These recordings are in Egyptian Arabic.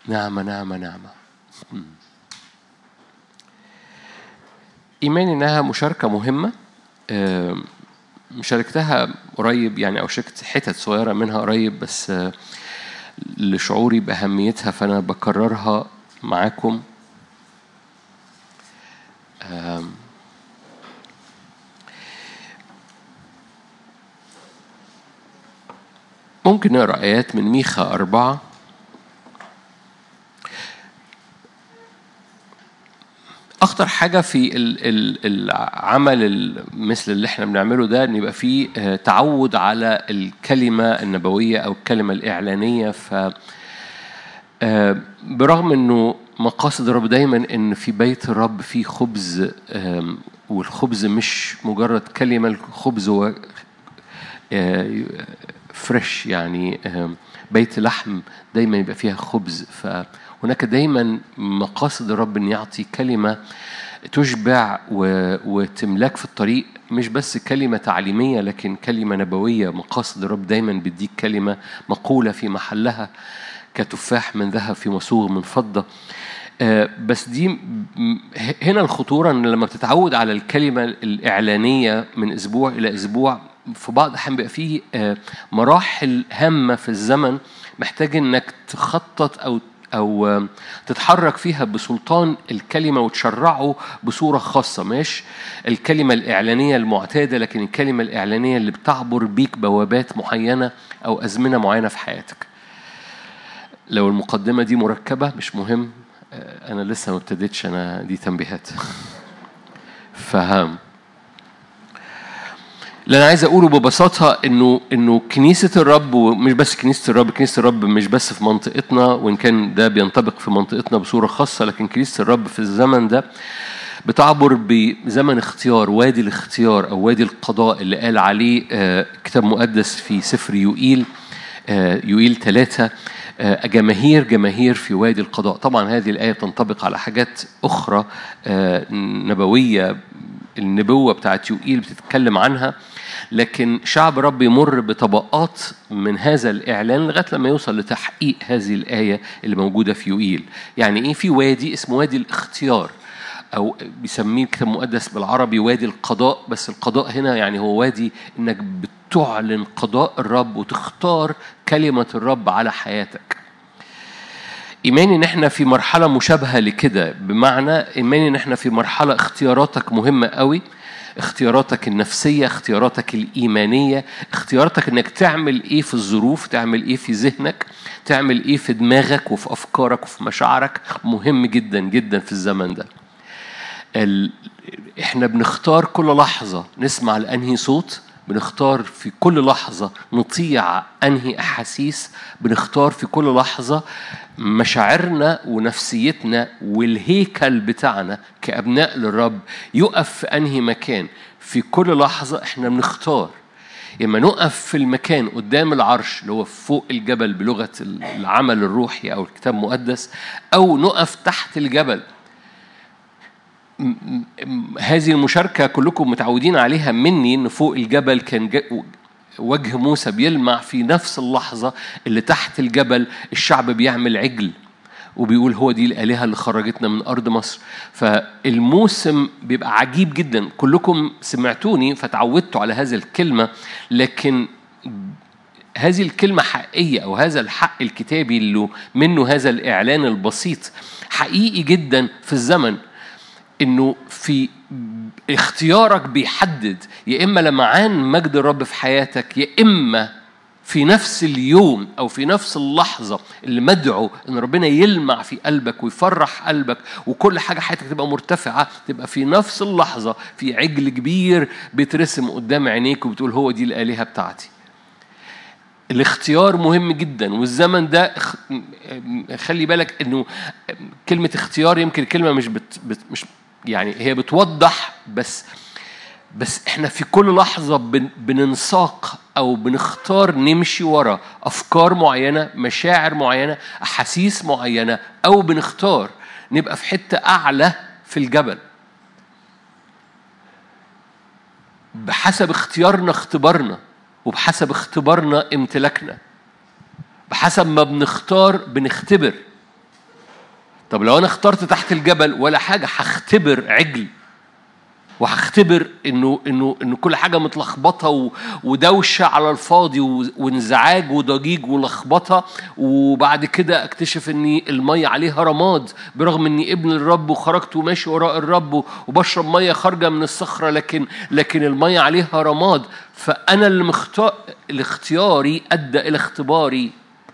نعمة نعمة نعمة مم. إيماني إنها مشاركة مهمة آم، شاركتها قريب يعني أو شاركت حتت صغيرة منها قريب بس آه، لشعوري بأهميتها فأنا بكررها معاكم آم، ممكن نقرأ آيات من ميخا أربعة أخطر حاجة في ال- ال- العمل ال- مثل اللي احنا بنعمله ده إن يبقى فيه آه، تعود على الكلمة النبوية أو الكلمة الإعلانية ف آه، برغم إنه مقاصد الرب دايما إن في بيت الرب فيه خبز آم، والخبز مش مجرد كلمة الخبز هو آه، فريش يعني آم، بيت لحم دايما يبقى فيها خبز فهناك دايما مقاصد الرب ان يعطي كلمه تشبع و- وتملاك في الطريق مش بس كلمة تعليمية لكن كلمة نبوية مقاصد الرب دايما بيديك كلمة مقولة في محلها كتفاح من ذهب في مصوغ من فضة آه، بس دي م- م- هنا الخطورة ان لما بتتعود على الكلمة الإعلانية من أسبوع إلى أسبوع في بعض الأحيان بيبقى فيه آه، مراحل هامة في الزمن محتاج إنك تخطط أو أو آه، تتحرك فيها بسلطان الكلمة وتشرعه بصورة خاصة مش الكلمة الإعلانية المعتادة لكن الكلمة الإعلانية اللي بتعبر بيك بوابات معينة أو أزمنة معينة في حياتك لو المقدمة دي مركبة مش مهم آه، أنا لسه ما ابتديتش أنا دي تنبيهات فهم اللي انا عايز اقوله ببساطه انه انه كنيسه الرب ومش بس كنيسه الرب كنيسه الرب مش بس في منطقتنا وان كان ده بينطبق في منطقتنا بصوره خاصه لكن كنيسه الرب في الزمن ده بتعبر بزمن اختيار وادي الاختيار او وادي القضاء اللي قال عليه آه، كتاب مقدس في سفر يوئيل آه، يوئيل ثلاثة آه، جماهير جماهير في وادي القضاء طبعا هذه الآية تنطبق على حاجات أخرى آه، نبوية النبوة بتاعت يوئيل بتتكلم عنها لكن شعب رب يمر بطبقات من هذا الإعلان لغاية لما يوصل لتحقيق هذه الآية اللي موجودة في يوئيل يعني إيه في وادي اسمه وادي الاختيار أو بيسميه الكتاب المقدس بالعربي وادي القضاء بس القضاء هنا يعني هو وادي إنك بتعلن قضاء الرب وتختار كلمة الرب على حياتك إيماني إن إحنا في مرحلة مشابهة لكده بمعنى إيماني إن إحنا في مرحلة اختياراتك مهمة قوي اختياراتك النفسية اختياراتك الإيمانية اختياراتك إنك تعمل إيه في الظروف تعمل إيه في ذهنك تعمل إيه في دماغك وفي أفكارك وفي مشاعرك مهم جدا جدا في الزمن ده ال... احنا بنختار كل لحظة نسمع لأنهي صوت بنختار في كل لحظة نطيع أنهي أحاسيس بنختار في كل لحظة مشاعرنا ونفسيتنا والهيكل بتاعنا كأبناء للرب يقف في أنهي مكان في كل لحظة احنا بنختار لما نقف في المكان قدام العرش اللي هو فوق الجبل بلغة العمل الروحي أو الكتاب المقدس أو نقف تحت الجبل م- م- هذه المشاركة كلكم متعودين عليها مني إن فوق الجبل كان ج- وجه موسى بيلمع في نفس اللحظة اللي تحت الجبل الشعب بيعمل عجل وبيقول هو دي الآلهة اللي خرجتنا من أرض مصر فالموسم بيبقى عجيب جدا كلكم سمعتوني فتعودتوا على هذه الكلمة لكن هذه الكلمة حقيقية أو هذا الحق الكتابي اللي منه هذا الإعلان البسيط حقيقي جدا في الزمن انه في اختيارك بيحدد يا اما لمعان مجد الرب في حياتك يا اما في نفس اليوم او في نفس اللحظه اللي مدعو ان ربنا يلمع في قلبك ويفرح قلبك وكل حاجه حياتك تبقى مرتفعه تبقى في نفس اللحظه في عجل كبير بيترسم قدام عينيك وبتقول هو دي الالهه بتاعتي الاختيار مهم جدا والزمن ده اخ- خلي بالك انه كلمه اختيار يمكن الكلمه مش بت بت مش يعني هي بتوضح بس بس احنا في كل لحظه بن بننساق او بنختار نمشي ورا افكار معينه مشاعر معينه احاسيس معينه او بنختار نبقى في حته اعلى في الجبل بحسب اختيارنا اختبارنا وبحسب اختبارنا امتلاكنا بحسب ما بنختار بنختبر طب لو انا اخترت تحت الجبل ولا حاجه هختبر عجل وهختبر انه انه انه كل حاجه متلخبطه و- ودوشه على الفاضي و- وانزعاج وضجيج ولخبطه وبعد كده اكتشف ان الميه عليها رماد برغم اني ابن الرب وخرجت وماشي وراء الرب وبشرب ميه خارجه من الصخره لكن لكن الميه عليها رماد فانا اللي مختار الاختياري ادى الى اختباري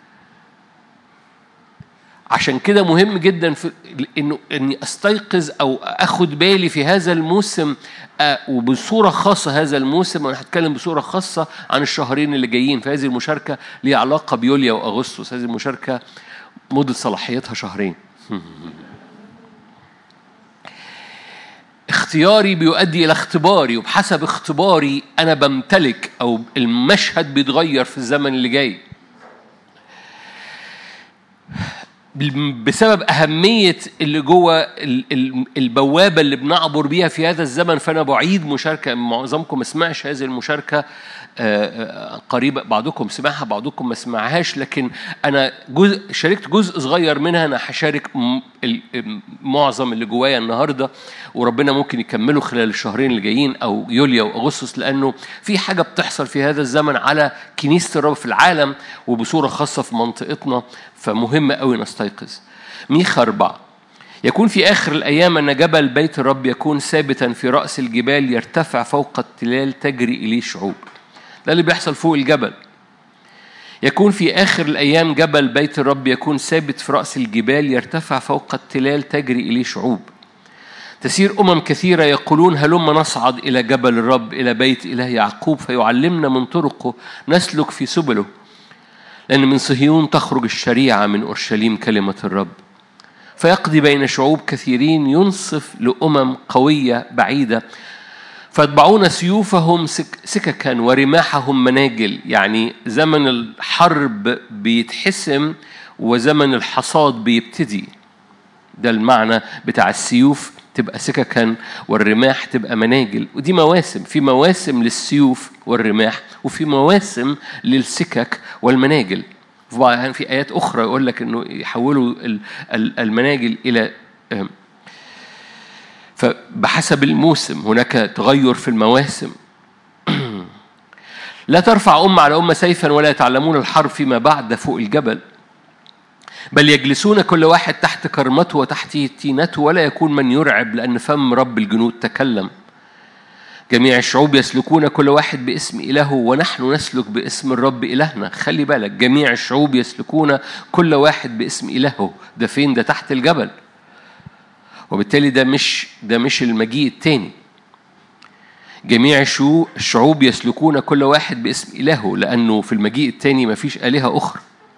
عشان كده مهم جدا في انه اني استيقظ او اخد بالي في هذا الموسم آه، وبصوره خاصه هذا الموسم وانا هتكلم بصوره خاصه عن الشهرين اللي جايين فهذه المشاركه ليها علاقه بيوليا واغسطس هذه المشاركه مده صلاحيتها شهرين اختياري بيؤدي الى اختباري وبحسب اختباري انا بمتلك او المشهد بيتغير في الزمن اللي جاي بسبب أهمية اللي جوه ال- ال- البوابة اللي بنعبر بيها في هذا الزمن فأنا بعيد مشاركة معظمكم ما سمعش هذه المشاركة آه، آه، قريبة بعضكم سمعها بعضكم ما سمعهاش لكن أنا جزء شاركت جزء صغير منها أنا هشارك م- ال- معظم اللي جوايا النهاردة وربنا ممكن يكمله خلال الشهرين اللي جايين أو يوليا وأغسطس لأنه في حاجة بتحصل في هذا الزمن على كنيسة الرب في العالم وبصورة خاصة في منطقتنا فمهم قوي نستيقظ ميخا أربعة يكون في آخر الأيام أن جبل بيت الرب يكون ثابتا في رأس الجبال يرتفع فوق التلال تجري إليه شعوب ده اللي بيحصل فوق الجبل يكون في آخر الأيام جبل بيت الرب يكون ثابت في رأس الجبال يرتفع فوق التلال تجري إليه شعوب تسير أمم كثيرة يقولون هلم نصعد إلى جبل الرب إلى بيت إله يعقوب فيعلمنا من طرقه نسلك في سبله لأن من صهيون تخرج الشريعة من أورشليم كلمة الرب فيقضي بين شعوب كثيرين ينصف لأمم قوية بعيدة فيتبعون سيوفهم سك سككا ورماحهم مناجل يعني زمن الحرب بيتحسم وزمن الحصاد بيبتدي ده المعنى بتاع السيوف تبقى سككا والرماح تبقى مناجل ودي مواسم في مواسم للسيوف والرماح وفي مواسم للسكك والمناجل في بعض- في ايات اخرى يقول لك انه يحولوا ال- ال- المناجل الى آم، فبحسب الموسم هناك تغير في المواسم لا ترفع أمة على أمة سيفا ولا يتعلمون الحرب فيما بعد فوق الجبل بل يجلسون كل واحد تحت كرمته وتحت تينته ولا يكون من يرعب لأن فم رب الجنود تكلم جميع الشعوب يسلكون كل واحد باسم إلهه ونحن نسلك باسم الرب إلهنا خلي بالك جميع الشعوب يسلكون كل واحد باسم إلهه ده فين ده تحت الجبل وبالتالي ده مش ده مش المجيء التاني جميع الشعو- الشعوب يسلكون كل واحد باسم إلهه لأنه في المجيء التاني مفيش آلهة أخرى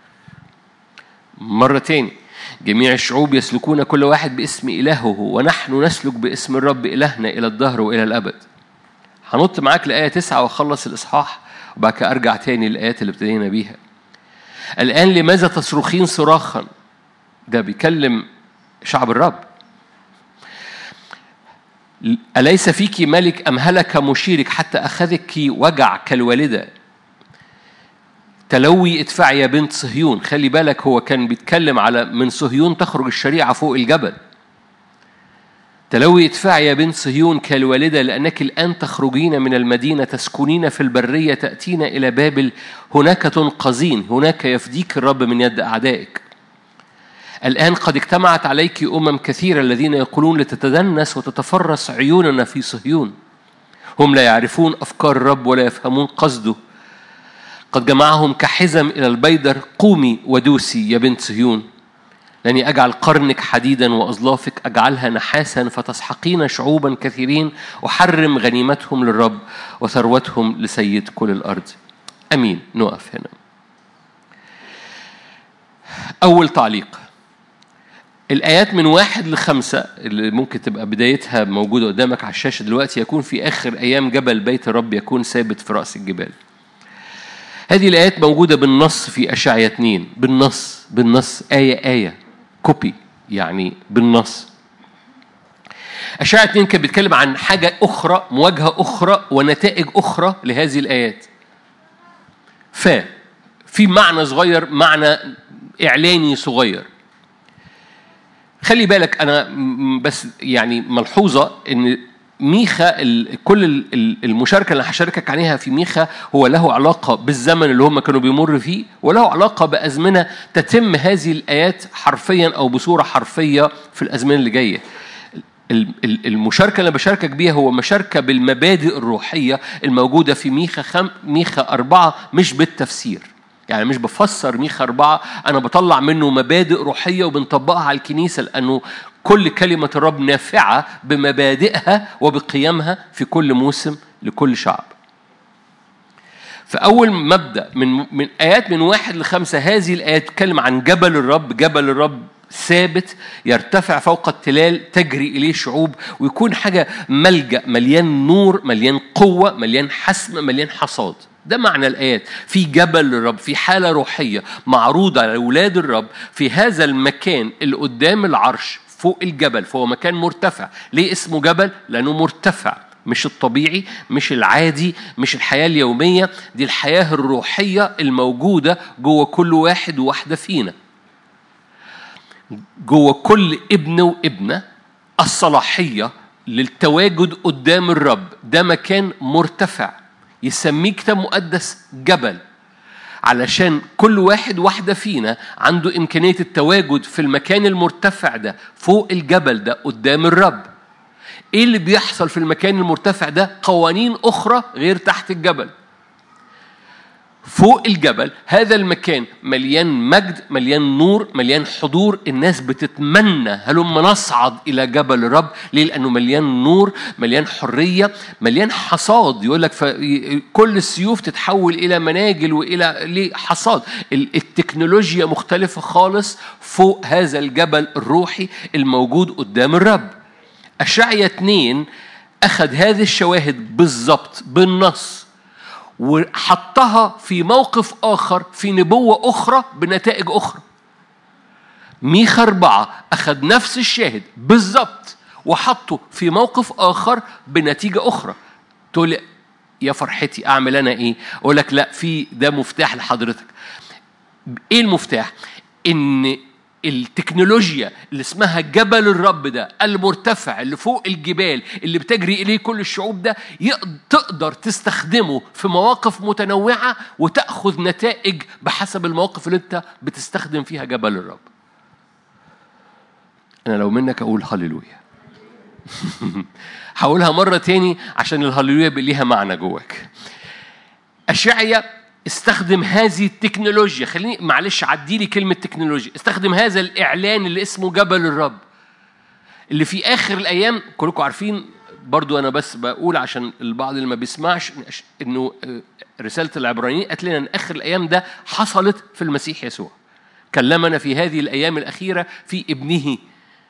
مرة تاني جميع الشعوب يسلكون كل واحد باسم إلهه ونحن نسلك باسم الرب إلهنا إلى الدهر وإلى الأبد هنط معاك لآية تسعة وأخلص الإصحاح وبعد كده أرجع تاني للآيات اللي ابتدينا بيها الآن لماذا تصرخين صراخا ده بيكلم شعب الرب أليس فيك ملك أم هلك مشيرك حتى أخذك وجع كالوالدة تلوي ادفعي يا بنت صهيون خلي بالك هو كان بيتكلم على من صهيون تخرج الشريعة فوق الجبل تلوي ادفعي يا بنت صهيون كالوالدة لأنك الآن تخرجين من المدينة تسكنين في البرية تأتين إلى بابل هناك تنقذين هناك يفديك الرب من يد أعدائك الآن قد اجتمعت عليك أمم كثيرة الذين يقولون لتتدنس وتتفرس عيوننا في صهيون هم لا يعرفون أفكار الرب ولا يفهمون قصده قد جمعهم كحزم إلى البيدر قومي ودوسي يا بنت صهيون لأني أجعل قرنك حديدا وأظلافك أجعلها نحاسا فتسحقين شعوبا كثيرين أحرم غنيمتهم للرب وثروتهم لسيد كل الأرض أمين نقف هنا أول تعليق الآيات من واحد لخمسة اللي ممكن تبقى بدايتها موجودة قدامك على الشاشة دلوقتي يكون في آخر أيام جبل بيت الرب يكون ثابت في رأس الجبال هذه الآيات موجودة بالنص في أشعيا 2 بالنص بالنص آية آية كوبي يعني بالنص أشعيا 2 كان بيتكلم عن حاجة أخرى مواجهة أخرى ونتائج أخرى لهذه الآيات ف في معنى صغير معنى إعلاني صغير خلي بالك انا م- بس يعني ملحوظه ان ميخا ال- كل ال- ال- المشاركه اللي هشاركك عليها في ميخا هو له علاقه بالزمن اللي هم كانوا بيمر فيه وله علاقه بازمنه تتم هذه الايات حرفيا او بصوره حرفيه في الازمنه اللي جايه ال- ال- المشاركة اللي بشاركك بيها هو مشاركة بالمبادئ الروحية الموجودة في ميخا خم... ميخا أربعة مش بالتفسير يعني مش بفسر ميخا أربعة أنا بطلع منه مبادئ روحية وبنطبقها على الكنيسة لأنه كل كلمة الرب نافعة بمبادئها وبقيمها في كل موسم لكل شعب فأول مبدأ من من آيات من واحد لخمسة هذه الآيات تتكلم عن جبل الرب جبل الرب ثابت يرتفع فوق التلال تجري إليه شعوب ويكون حاجة ملجأ مليان نور مليان قوة مليان حسم مليان حصاد ده معنى الآيات في جبل الرب في حالة روحية معروضة على أولاد الرب في هذا المكان اللي قدام العرش فوق الجبل فهو مكان مرتفع ليه اسمه جبل لأنه مرتفع مش الطبيعي مش العادي مش الحياة اليومية دي الحياة الروحية الموجودة جوه كل واحد وواحدة فينا جوه كل ابن وابنة الصلاحية للتواجد قدام الرب ده مكان مرتفع يسميه كتاب مقدس جبل علشان كل واحد واحدة فينا عنده إمكانية التواجد في المكان المرتفع ده فوق الجبل ده قدام الرب ايه اللي بيحصل في المكان المرتفع ده قوانين اخرى غير تحت الجبل فوق الجبل هذا المكان مليان مجد مليان نور مليان حضور الناس بتتمنى هلما نصعد الى جبل الرب ليه لانه مليان نور مليان حريه مليان حصاد يقول لك كل السيوف تتحول الى مناجل والى ليه حصاد ال- التكنولوجيا مختلفه خالص فوق هذا الجبل الروحي الموجود قدام الرب أشعيا اتنين أخذ هذه الشواهد بالظبط بالنص وحطها في موقف آخر في نبوة أخرى بنتائج أخرى ميخا أربعة أخذ نفس الشاهد بالظبط وحطه في موقف آخر بنتيجة أخرى تقول لي يا فرحتي أعمل أنا إيه؟ أقول لك لا في ده مفتاح لحضرتك إيه المفتاح؟ إن التكنولوجيا اللي اسمها جبل الرب ده المرتفع اللي فوق الجبال اللي بتجري اليه كل الشعوب ده يق- تقدر تستخدمه في مواقف متنوعه وتاخذ نتائج بحسب المواقف اللي انت بتستخدم فيها جبل الرب. انا لو منك اقول هللويا. هقولها مره تاني عشان الهللويا يبقى ليها معنى جواك. أشعيا استخدم هذه التكنولوجيا خليني معلش عدي لي كلمة تكنولوجيا استخدم هذا الإعلان اللي اسمه جبل الرب اللي في آخر الأيام كلكم عارفين برضو أنا بس بقول عشان البعض اللي ما بيسمعش إنه آه، رسالة العبرانيين قالت لنا إن آخر الأيام ده حصلت في المسيح يسوع كلمنا في هذه الأيام الأخيرة في ابنه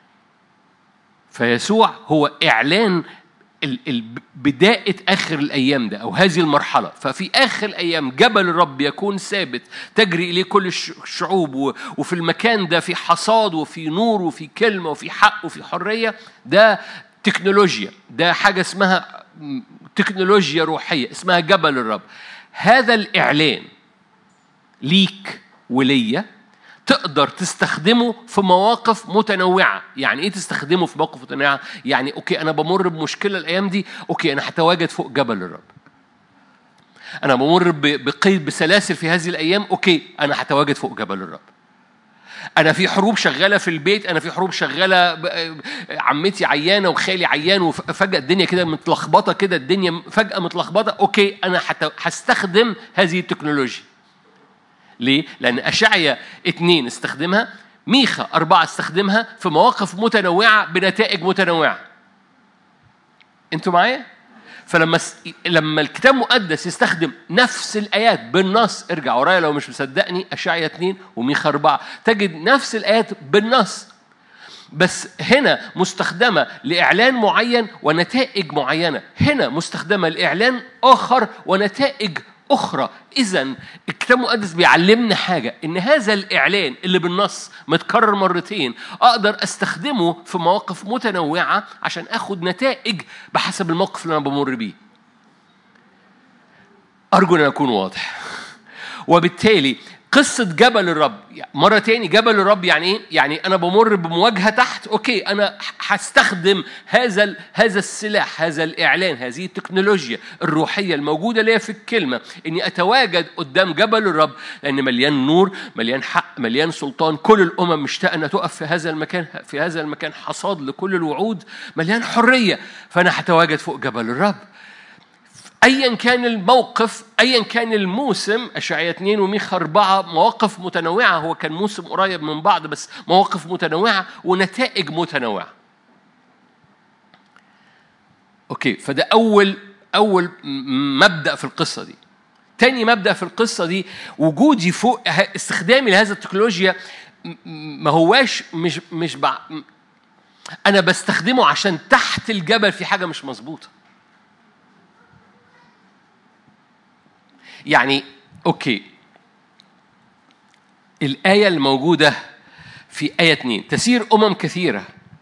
فيسوع هو إعلان ال- ال- بداية آخر الأيام ده أو هذه المرحلة ففي آخر الأيام جبل الرب يكون ثابت تجري إليه كل الش- الشعوب و- وفي المكان ده في حصاد وفي نور وفي كلمة وفي حق وفي حرية ده تكنولوجيا ده حاجة اسمها م- تكنولوجيا روحية اسمها جبل الرب هذا الإعلان ليك وليا تقدر تستخدمه في مواقف متنوعة يعني ايه تستخدمه في مواقف متنوعة يعني اوكي انا بمر بمشكلة الايام دي اوكي انا هتواجد فوق جبل الرب انا بمر ب- بقيد بسلاسل في هذه الايام اوكي انا هتواجد فوق جبل الرب انا في حروب شغاله في البيت انا في حروب شغاله ب- عمتي عيانه وخالي عيان وفجاه الدنيا كده متلخبطه كده الدنيا فجاه متلخبطه اوكي انا هت- هستخدم هذه التكنولوجيا ليه؟ لأن أشعيا اتنين استخدمها ميخا أربعة استخدمها في مواقف متنوعة بنتائج متنوعة أنتوا معايا؟ فلما س... لما الكتاب المقدس يستخدم نفس الآيات بالنص ارجع ورايا لو مش مصدقني أشعيا اتنين وميخا أربعة تجد نفس الآيات بالنص بس هنا مستخدمة لإعلان معين ونتائج معينة هنا مستخدمة لإعلان آخر ونتائج أخرى إذا الكتاب المقدس بيعلمنا حاجة إن هذا الإعلان اللي بالنص متكرر مرتين أقدر أستخدمه في مواقف متنوعة عشان أخد نتائج بحسب الموقف اللي أنا بمر بيه أرجو أن أكون واضح وبالتالي قصة جبل الرب مرة تاني جبل الرب يعني ايه؟ يعني أنا بمر بمواجهة تحت أوكي أنا هستخدم هذا هذا السلاح هذا الإعلان هذه التكنولوجيا الروحية الموجودة ليا في الكلمة إني أتواجد قدام جبل الرب لأن مليان نور مليان حق مليان سلطان كل الأمم مشتاقة أنها تقف في هذا المكان في هذا المكان حصاد لكل الوعود مليان حرية فأنا هتواجد فوق جبل الرب ايا كان الموقف ايا كان الموسم اشعياء 2 وميخا 4 مواقف متنوعه هو كان موسم قريب من بعض بس مواقف متنوعه ونتائج متنوعه اوكي فده اول اول مبدا في القصه دي تاني مبدا في القصه دي وجودي فوق استخدامي لهذا التكنولوجيا ما هواش مش مش بع... انا بستخدمه عشان تحت الجبل في حاجه مش مظبوطه يعني اوكي الآية الموجودة في آية 2 تسير أمم كثيرة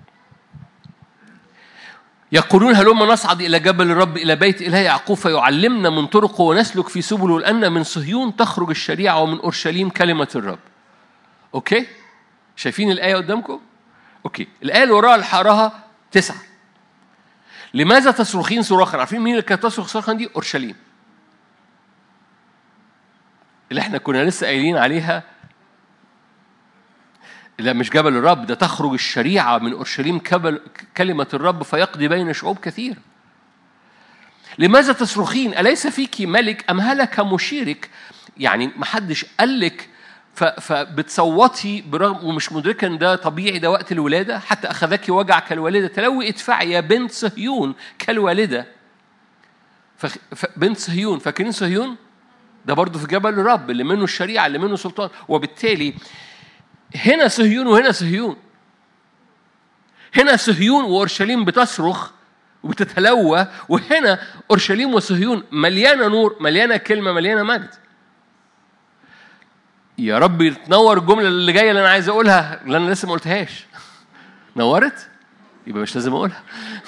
يقولون هلما نصعد إلى جبل الرب إلى بيت إله يعقوب فيعلمنا من طرقه ونسلك في سبله لأن من صهيون تخرج الشريعة ومن أورشليم كلمة الرب أوكي شايفين الآية قدامكم أوكي الآية اللي وراها اللي حقراها تسعة لماذا تصرخين صراخا عارفين مين اللي كانت تصرخ صراخا دي أورشليم اللي احنا كنا لسه قايلين عليها لا مش جبل الرب ده تخرج الشريعة من أورشليم كلمة الرب فيقضي بين شعوب كثيرة لماذا تصرخين أليس فيك ملك أم هلك مشيرك يعني محدش قالك فبتصوتي برغم ومش مدركا ان ده طبيعي ده وقت الولاده حتى اخذك وجع كالوالده تلوي ادفعي يا بنت صهيون كالوالده بنت صهيون فاكرين صهيون ده برضه في جبل الرب اللي منه الشريعة اللي منه سلطان وبالتالي هنا صهيون وهنا صهيون هنا صهيون وأورشليم بتصرخ وبتتلوى وهنا أورشليم وصهيون مليانة نور مليانة كلمة مليانة مجد يا رب تنور الجملة اللي جاية اللي أنا عايز أقولها اللي أنا لسه ما قلتهاش نورت؟ يبقى مش لازم أقولها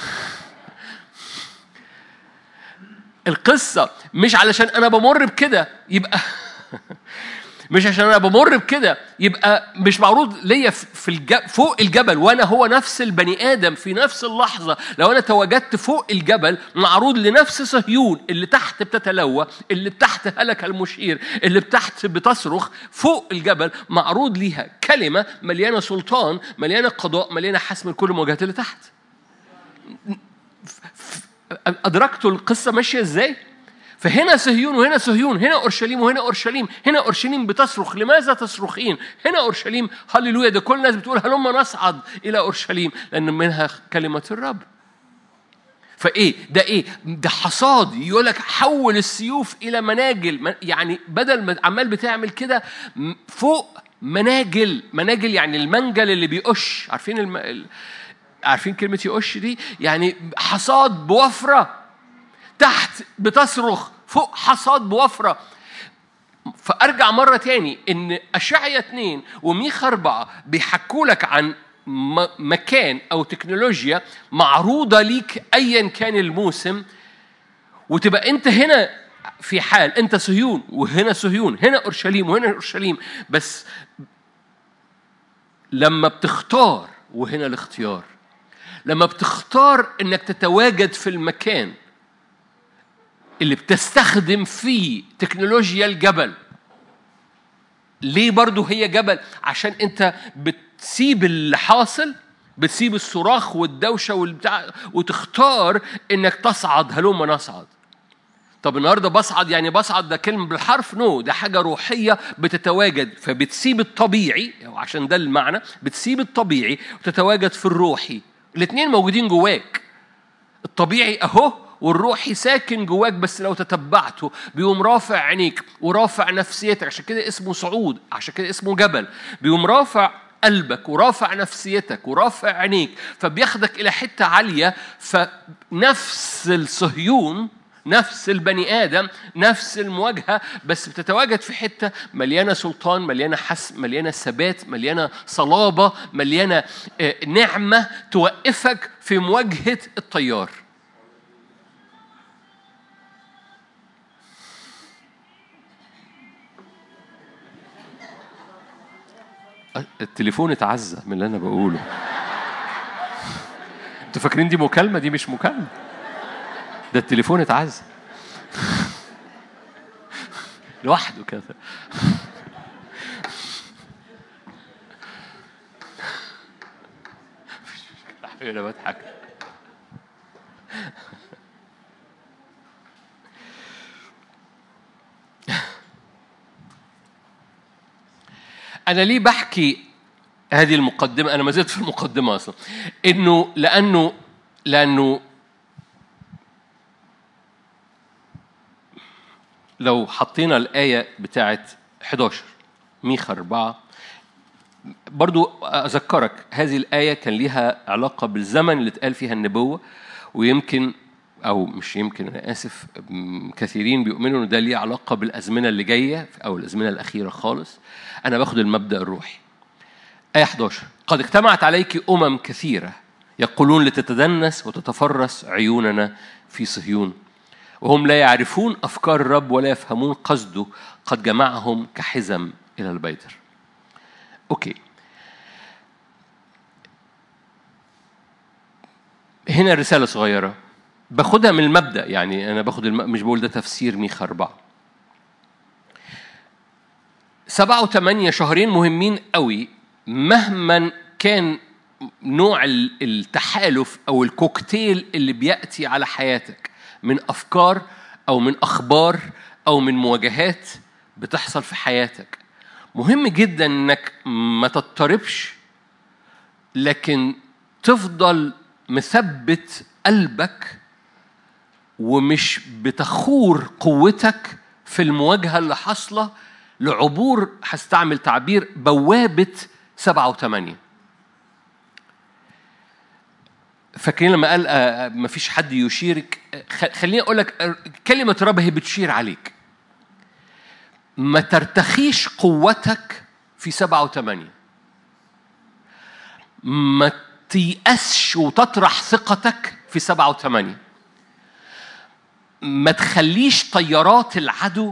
القصة مش علشان أنا بمر بكده يبقى مش عشان انا بمر بكده يبقى مش معروض ليا في الجب فوق الجبل وانا هو نفس البني ادم في نفس اللحظه لو انا تواجدت فوق الجبل معروض لنفس صهيون اللي تحت بتتلوى اللي تحت هلك المشير اللي تحت بتصرخ فوق الجبل معروض ليها كلمه مليانه سلطان مليانه قضاء مليانه حسم لكل المواجهات اللي تحت أدركتوا القصة ماشية إزاي؟ فهنا صهيون وهنا صهيون هنا أورشليم وهنا أورشليم هنا أورشليم بتصرخ لماذا تصرخين هنا أورشليم هللويا ده كل الناس بتقول هلما نصعد إلى أورشليم لأن منها كلمة الرب فايه ده ايه ده حصاد يقول لك حول السيوف الى مناجل يعني بدل ما عمال بتعمل كده فوق مناجل مناجل يعني المنجل اللي بيقش عارفين الم... عارفين كلمة يقش دي؟ يعني حصاد بوفرة تحت بتصرخ فوق حصاد بوفرة فأرجع مرة تاني إن أشعيا اتنين وميخا أربعة بيحكوا لك عن مكان أو تكنولوجيا معروضة ليك أيا كان الموسم وتبقى أنت هنا في حال أنت صهيون وهنا صهيون هنا أورشليم وهنا أورشليم بس لما بتختار وهنا الاختيار لما بتختار انك تتواجد في المكان اللي بتستخدم فيه تكنولوجيا الجبل ليه برضو هي جبل عشان انت بتسيب اللي حاصل بتسيب الصراخ والدوشه والبتاع وتختار انك تصعد هلوم نصعد طب النهارده بصعد يعني بصعد ده كلمه بالحرف نو no. ده حاجه روحيه بتتواجد فبتسيب الطبيعي عشان ده المعنى بتسيب الطبيعي وتتواجد في الروحي الاثنين موجودين جواك الطبيعي اهو والروحي ساكن جواك بس لو تتبعته بيقوم رافع عينيك ورافع نفسيتك عشان كده اسمه صعود عشان كده اسمه جبل بيقوم رافع قلبك ورافع نفسيتك ورافع عينيك فبياخدك الى حته عاليه فنفس الصهيون نفس البني ادم نفس المواجهه بس بتتواجد في حته مليانه سلطان مليانه حسم مليانه ثبات مليانه صلابه مليانه نعمه توقفك في مواجهه التيار التليفون اتعزى من اللي انا بقوله انتوا فاكرين دي مكالمه دي مش مكالمه ده التليفون اتعزى لوحده كده انا بضحك انا ليه بحكي هذه المقدمه انا ما زلت في المقدمه اصلا انه لانه لانه لو حطينا الآية بتاعت 11 ميخا 4 برضو أذكرك هذه الآية كان ليها علاقة بالزمن اللي اتقال فيها النبوة ويمكن أو مش يمكن أنا آسف كثيرين بيؤمنوا إن ده ليه علاقة بالأزمنة اللي جاية أو الأزمنة الأخيرة خالص أنا باخد المبدأ الروحي آية 11 قد اجتمعت عليك أمم كثيرة يقولون لتتدنس وتتفرس عيوننا في صهيون وهم لا يعرفون أفكار الرب ولا يفهمون قصده قد جمعهم كحزم إلى البيدر أوكي هنا رسالة صغيرة باخدها من المبدأ يعني أنا باخد الم... مش بقول ده تفسير ميخا أربعة سبعة وثمانية شهرين مهمين قوي مهما كان نوع التحالف أو الكوكتيل اللي بيأتي على حياتك من افكار او من اخبار او من مواجهات بتحصل في حياتك مهم جدا انك ما تضطربش لكن تفضل مثبت قلبك ومش بتخور قوتك في المواجهة اللي حاصلة لعبور هستعمل تعبير بوابة سبعة وثمانية فاكرين لما قال ما فيش حد يشيرك خليني اقول لك كلمه رب هي بتشير عليك ما ترتخيش قوتك في سبعة وثمانية ما تيأسش وتطرح ثقتك في سبعة وثمانية ما تخليش طيارات العدو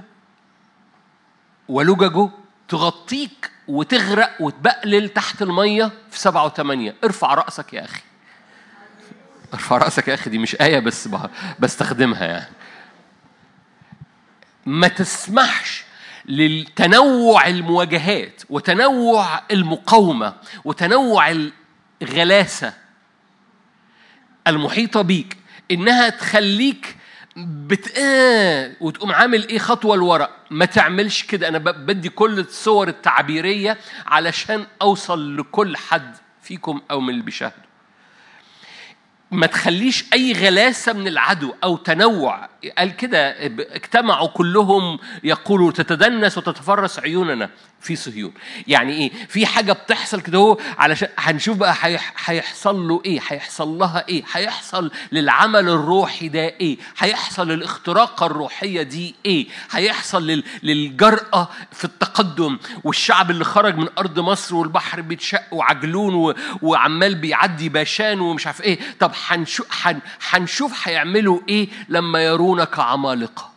ولججه تغطيك وتغرق وتبقلل تحت المية في سبعة وثمانية ارفع رأسك يا أخي ارفع راسك يا اخي دي مش ايه بس بستخدمها يعني ما تسمحش للتنوع المواجهات وتنوع المقاومه وتنوع الغلاسه المحيطه بيك انها تخليك بت آه وتقوم عامل ايه خطوه لورا ما تعملش كده انا بدي كل الصور التعبيريه علشان اوصل لكل حد فيكم او من اللي بيشاهدوا ما تخليش اي غلاسه من العدو او تنوع قال كده اجتمعوا كلهم يقولوا تتدنس وتتفرس عيوننا في صهيون يعني ايه في حاجه بتحصل كده هو علشان هنشوف بقى هيحصل له ايه هيحصل لها ايه هيحصل للعمل الروحي ده ايه هيحصل للاختراقه الروحيه دي ايه هيحصل لل... للجرأه في التقدم والشعب اللي خرج من ارض مصر والبحر بيتشق وعجلون و... وعمال بيعدي باشان ومش عارف ايه طب هنشوف حن... هنشوف هيعملوا ايه لما يرونك عمالقه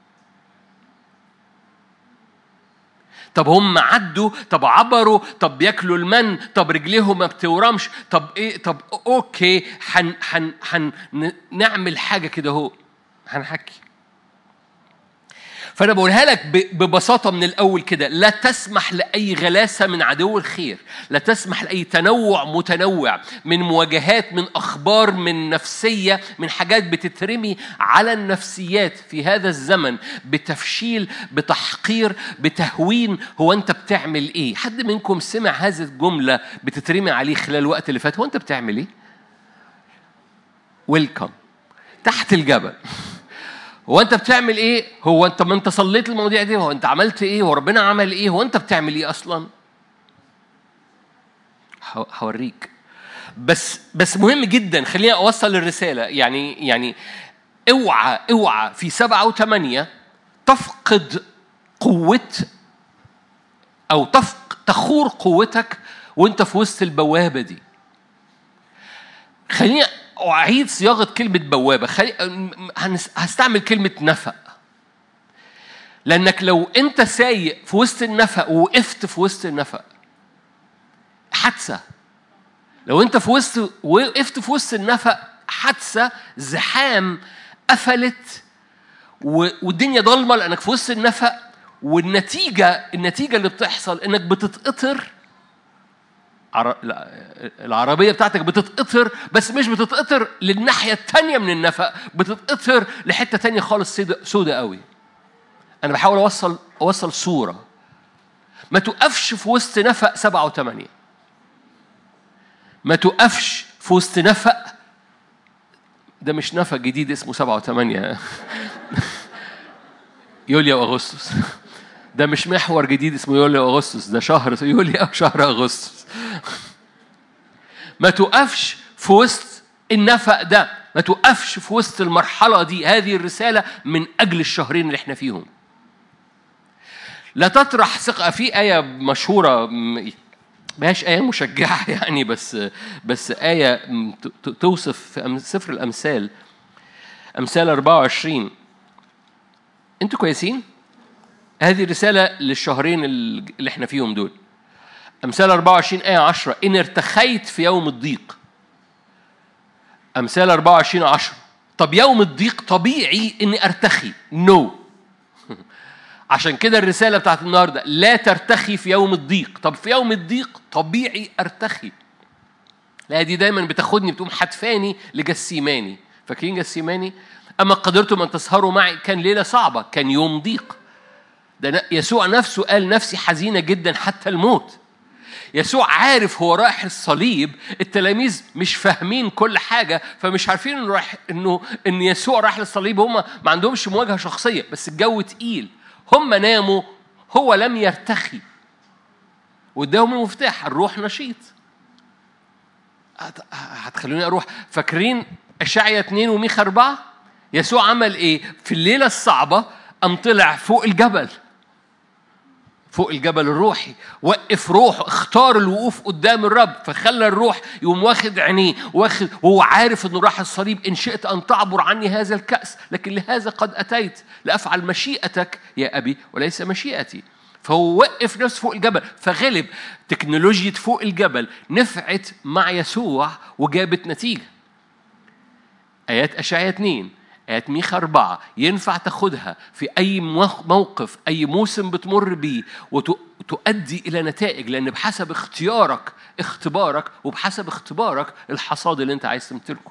طب هم عدوا طب عبروا طب بياكلوا المن طب رجليهم ما بتورمش طب ايه طب اوكي حن حن حن نعمل حاجه كده اهو هنحكي فأنا بقولها لك ببساطة من الأول كده لا تسمح لأي غلاسة من عدو الخير لا تسمح لأي تنوع متنوع من مواجهات من أخبار من نفسية من حاجات بتترمي على النفسيات في هذا الزمن بتفشيل بتحقير بتهوين هو أنت بتعمل إيه حد منكم سمع هذه الجملة بتترمي عليه خلال الوقت اللي فات هو أنت بتعمل إيه ويلكم تحت الجبل هو انت بتعمل ايه هو انت ما انت صليت المواضيع دي هو انت عملت ايه هو ربنا عمل ايه هو انت بتعمل ايه اصلا هوريك بس بس مهم جدا خليني اوصل الرساله يعني يعني اوعى اوعى في سبعه وثمانيه تفقد قوه او تفق تخور قوتك وانت في وسط البوابه دي خليني أعيد صياغة كلمة بوابة خلي... هستعمل كلمة نفق لأنك لو أنت سايق في وسط النفق ووقفت في وسط النفق حادثة لو أنت في وسط وقفت في وسط النفق حادثة زحام قفلت والدنيا ضلمة لأنك في وسط النفق والنتيجة النتيجة اللي بتحصل إنك بتتقطر العربية بتاعتك بتتقطر بس مش بتتقطر للناحية التانية من النفق بتتقطر لحتة تانية خالص سودة قوي أنا بحاول أوصل أوصل صورة ما توقفش في وسط نفق سبعة وثمانية ما توقفش في وسط نفق ده مش نفق جديد اسمه سبعة وثمانية يوليا وأغسطس ده مش محور جديد اسمه يوليا وأغسطس ده شهر يوليا وشهر أغسطس ما توقفش في وسط النفق ده ما توقفش في وسط المرحلة دي هذه الرسالة من أجل الشهرين اللي احنا فيهم لا تطرح ثقة في آية مشهورة ماهيش آية مشجعة يعني بس بس آية توصف في سفر الأمثال أمثال 24 أنتوا كويسين؟ هذه رسالة للشهرين اللي احنا فيهم دول أمثال 24 آية 10 إن ارتخيت في يوم الضيق أمثال 24 10 طب يوم الضيق طبيعي إني أرتخي نو no. عشان كده الرسالة بتاعت النهاردة لا ترتخي في يوم الضيق طب في يوم الضيق طبيعي أرتخي لا دي دايما بتاخدني بتقوم حتفاني لجسيماني فاكرين جسيماني أما قدرتم أن تسهروا معي كان ليلة صعبة كان يوم ضيق ده يسوع نفسه قال نفسي حزينة جدا حتى الموت يسوع عارف هو رايح الصليب التلاميذ مش فاهمين كل حاجة فمش عارفين انه رايح انه ان يسوع راح للصليب هم ما عندهمش مواجهة شخصية بس الجو تقيل هم ناموا هو لم يرتخي واداهم المفتاح الروح نشيط هتخلوني اروح فاكرين اشعيا اثنين وميخا اربعه يسوع عمل ايه في الليله الصعبه قام طلع فوق الجبل فوق الجبل الروحي وقف روح اختار الوقوف قدام الرب فخلى الروح يقوم واخد عينيه واخد وهو عارف انه راح الصليب ان شئت ان تعبر عني هذا الكأس لكن لهذا قد اتيت لافعل مشيئتك يا ابي وليس مشيئتي فهو وقف نفسه فوق الجبل فغلب تكنولوجيا فوق الجبل نفعت مع يسوع وجابت نتيجه ايات اشعياء 2 آيات ميخا أربعة ينفع تاخدها في أي موقف أي موسم بتمر بيه وتؤدي إلى نتائج لأن بحسب اختيارك اختبارك وبحسب اختبارك الحصاد اللي أنت عايز تمتلكه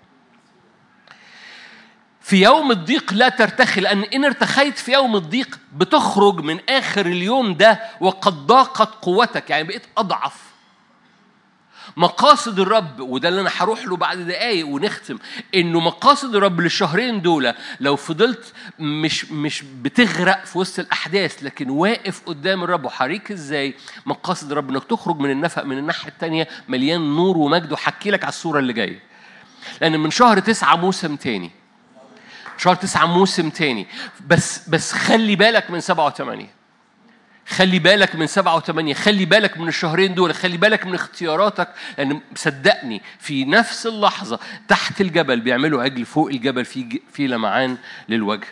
في يوم الضيق لا ترتخي لأن إن ارتخيت في يوم الضيق بتخرج من آخر اليوم ده وقد ضاقت قوتك يعني بقيت أضعف مقاصد الرب وده اللي انا هروح له بعد دقايق ونختم انه مقاصد الرب للشهرين دول لو فضلت مش مش بتغرق في وسط الاحداث لكن واقف قدام الرب وحريك ازاي مقاصد الرب انك تخرج من النفق من الناحيه الثانيه مليان نور ومجد وحكي لك على الصوره اللي جايه لان من شهر تسعة موسم تاني شهر تسعة موسم تاني بس بس خلي بالك من سبعة وثمانية خلي بالك من سبعة وثمانية خلي بالك من الشهرين دول خلي بالك من اختياراتك لأن صدقني في نفس اللحظة تحت الجبل بيعملوا عجل فوق الجبل في في لمعان للوجه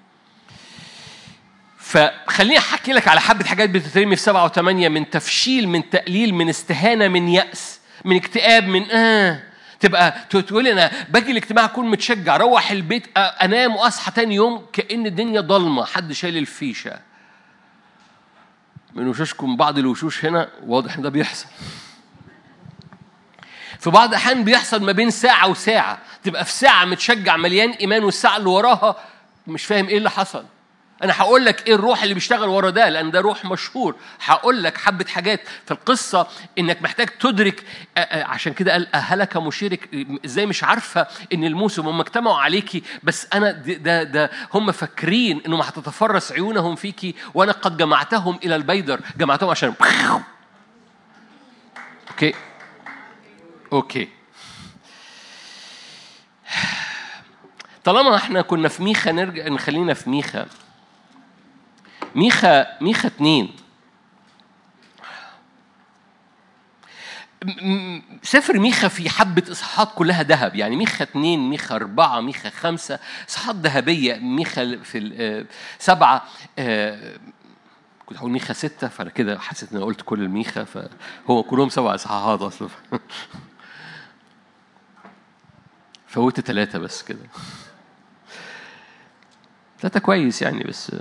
فخليني احكي لك على حبه حاجات بتترمي في سبعة وثمانية من تفشيل من تقليل من استهانه من يأس من اكتئاب من اه تبقى تقول انا باجي الاجتماع اكون متشجع اروح البيت انام واصحى تاني يوم كان الدنيا ضلمه حد شايل الفيشه من وشوشكم بعض الوشوش هنا واضح ان ده بيحصل في بعض الاحيان بيحصل ما بين ساعه وساعه تبقى في ساعه متشجع مليان ايمان والساعه اللي وراها مش فاهم ايه اللي حصل انا هقول لك ايه الروح اللي بيشتغل ورا ده لان ده روح مشهور هقول لك حبه حاجات في القصه انك محتاج تدرك عشان كده قال اهلك مشيرك ازاي مش عارفه ان الموسم هم اجتمعوا عليكي بس انا ده ده هم فاكرين انهم هتتفرس عيونهم فيكي وانا قد جمعتهم الى البيدر جمعتهم عشان اوكي اوكي طالما احنا كنا في ميخا نرجع نخلينا في ميخا ميخا ميخا اتنين سفر ميخا في حبة إصحاحات كلها ذهب يعني ميخا اتنين ميخا أربعة ميخا خمسة إصحاحات ذهبية ميخا في سبعة كنت هقول ميخا ستة فأنا كده حسيت إن أنا قلت كل الميخا فهو كلهم سبع إصحاحات أصلا فوت ثلاثة بس كده ثلاثة كويس يعني بس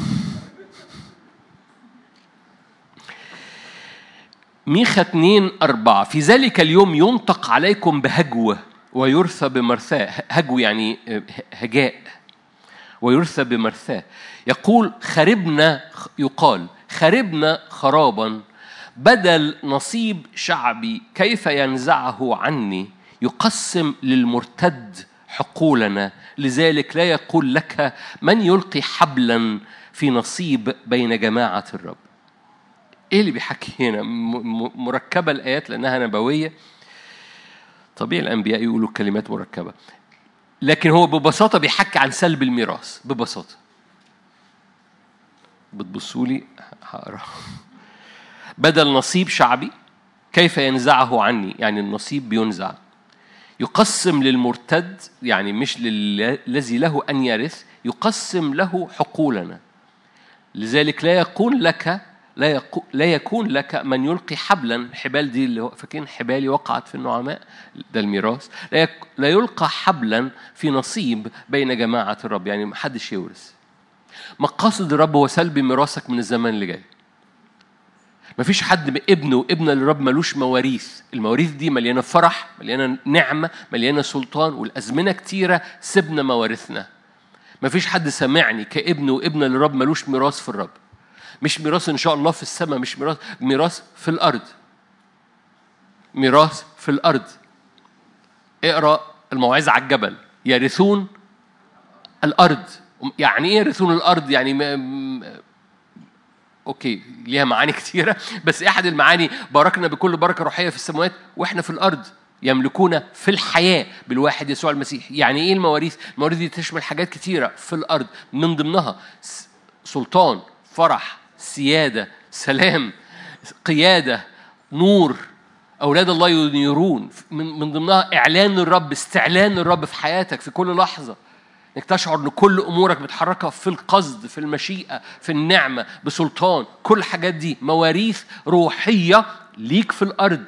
ميخا اتنين أربعة في ذلك اليوم ينطق عليكم بهجوة ويرثى بمرثاه هجو يعني هجاء ويرثى بمرثاه يقول خربنا يقال خربنا خرابا بدل نصيب شعبي كيف ينزعه عني يقسم للمرتد حقولنا لذلك لا يقول لك من يلقي حبلا في نصيب بين جماعة الرب ايه اللي بيحكي هنا مركبة الآيات لأنها نبوية طبيعي الأنبياء يقولوا كلمات مركبة لكن هو ببساطة بيحكي عن سلب الميراث ببساطة بتبصوا لي هقرا بدل نصيب شعبي كيف ينزعه عني يعني النصيب بينزع يقسم للمرتد يعني مش للذي له أن يرث يقسم له حقولنا لذلك لا يكون لك لا, يقو لا يكون لك من يلقي حبلا حبال دي اللي فاكرين حبالي وقعت في النعماء ده الميراث لا, يك لا يلقى حبلا في نصيب بين جماعة الرب يعني ما حدش يورث مقاصد الرب هو سلب ميراثك من الزمن اللي جاي مفيش حد ابن وابنه للرب ملوش مواريث المواريث دي مليانه فرح مليانه نعمه مليانه سلطان والازمنه كتيره سبنا موارثنا مفيش حد سامعني كابن وابنه للرب ملوش ميراث في الرب مش ميراث ان شاء الله في السماء مش ميراث ميراث في الارض ميراث في الارض اقرا الموعظه على الجبل يرثون الارض يعني ايه يرثون الارض يعني اوكي ليها معاني كثيره بس احد المعاني باركنا بكل بركه روحيه في السماوات واحنا في الارض يملكون في الحياه بالواحد يسوع المسيح يعني ايه المواريث المواريث دي تشمل حاجات كثيره في الارض من ضمنها سلطان فرح سياده سلام قياده نور اولاد الله ينيرون من ضمنها اعلان الرب استعلان الرب في حياتك في كل لحظه انك تشعر ان كل امورك متحركه في القصد في المشيئه في النعمه بسلطان كل الحاجات دي مواريث روحيه ليك في الارض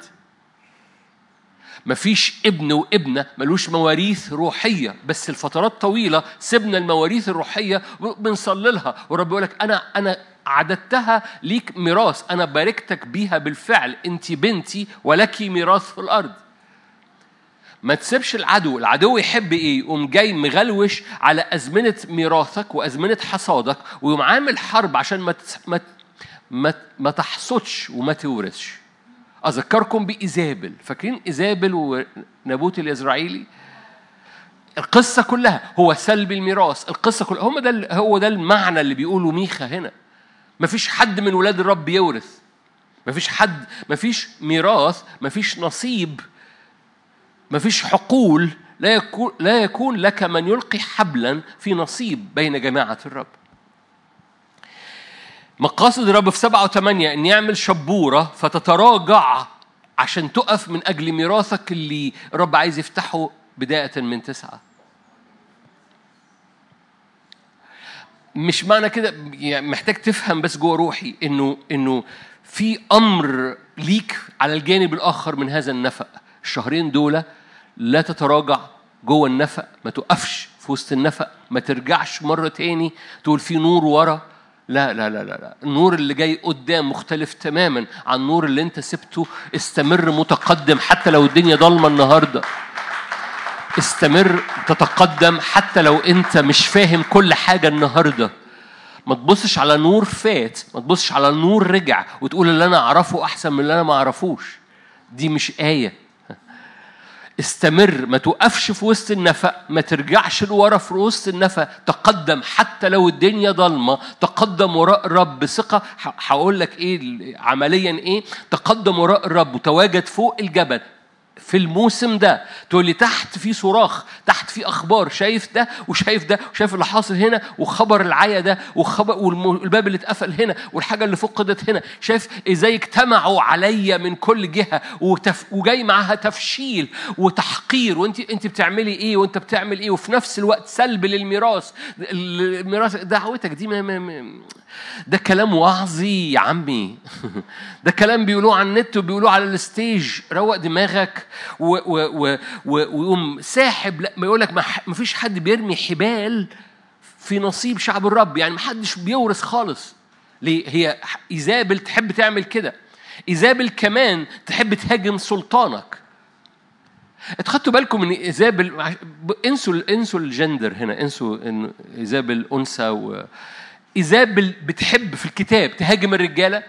مفيش ابن وابنة ملوش مواريث روحية بس الفترات طويلة سيبنا المواريث الروحية بنصلي لها ورب يقول لك أنا أنا عددتها ليك ميراث أنا باركتك بيها بالفعل أنت بنتي ولك ميراث في الأرض ما تسيبش العدو العدو يحب ايه يقوم جاي مغلوش على ازمنه ميراثك وازمنه حصادك ويقوم عامل حرب عشان ما ما ما, ما تحصدش وما تورثش اذكركم بايزابل فاكرين ايزابل ونابوت الاسرائيلي القصة كلها هو سلب الميراث القصة كلها هم ده هو ده المعنى اللي بيقوله ميخا هنا مفيش حد من ولاد الرب يورث مفيش حد مفيش ميراث مفيش نصيب ما فيش حقول لا يكون لا يكون لك من يلقي حبلا في نصيب بين جماعة الرب. مقاصد الرب في سبعة وثمانية أن يعمل شبورة فتتراجع عشان تقف من أجل ميراثك اللي الرب عايز يفتحه بداية من تسعة. مش معنى كده يعني محتاج تفهم بس جوه روحي انه انه في امر ليك على الجانب الاخر من هذا النفق الشهرين دول لا تتراجع جوه النفق ما تقفش في وسط النفق ما ترجعش مرة تاني تقول في نور ورا لا لا لا لا النور اللي جاي قدام مختلف تماما عن النور اللي انت سبته استمر متقدم حتى لو الدنيا ضلمه النهارده استمر تتقدم حتى لو انت مش فاهم كل حاجه النهارده ما تبصش على نور فات ما تبصش على نور رجع وتقول اللي انا اعرفه احسن من اللي انا ما اعرفوش دي مش ايه استمر ما توقفش في وسط النفق ما ترجعش لورا في وسط النفق تقدم حتى لو الدنيا ضلمة تقدم وراء الرب بثقة هقول لك ايه عمليا ايه تقدم وراء الرب وتواجد فوق الجبل في الموسم ده تقول لي تحت في صراخ تحت في اخبار شايف ده وشايف ده وشايف اللي حاصل هنا وخبر العيا ده وخبر والباب اللي اتقفل هنا والحاجه اللي فقدت هنا شايف ازاي اجتمعوا عليا من كل جهه وتف... وجاي معاها تفشيل وتحقير وانت انت بتعملي ايه وانت بتعمل ايه وفي نفس الوقت سلب للميراث الميراث دعوتك دي ما... ما... ده كلام وعظي يا عمي ده كلام بيقولوه على النت وبيقولوه على الستيج روق دماغك ويقوم ساحب لا ما يقول لك ما فيش حد بيرمي حبال في نصيب شعب الرب يعني ما حدش بيورث خالص ليه هي ايزابل تحب تعمل كده ايزابل كمان تحب تهاجم سلطانك اتخدتوا بالكم من ايزابل انسوا انسوا الجندر هنا انسوا ان ايزابل انثى و ايزابل بتحب في الكتاب تهاجم الرجاله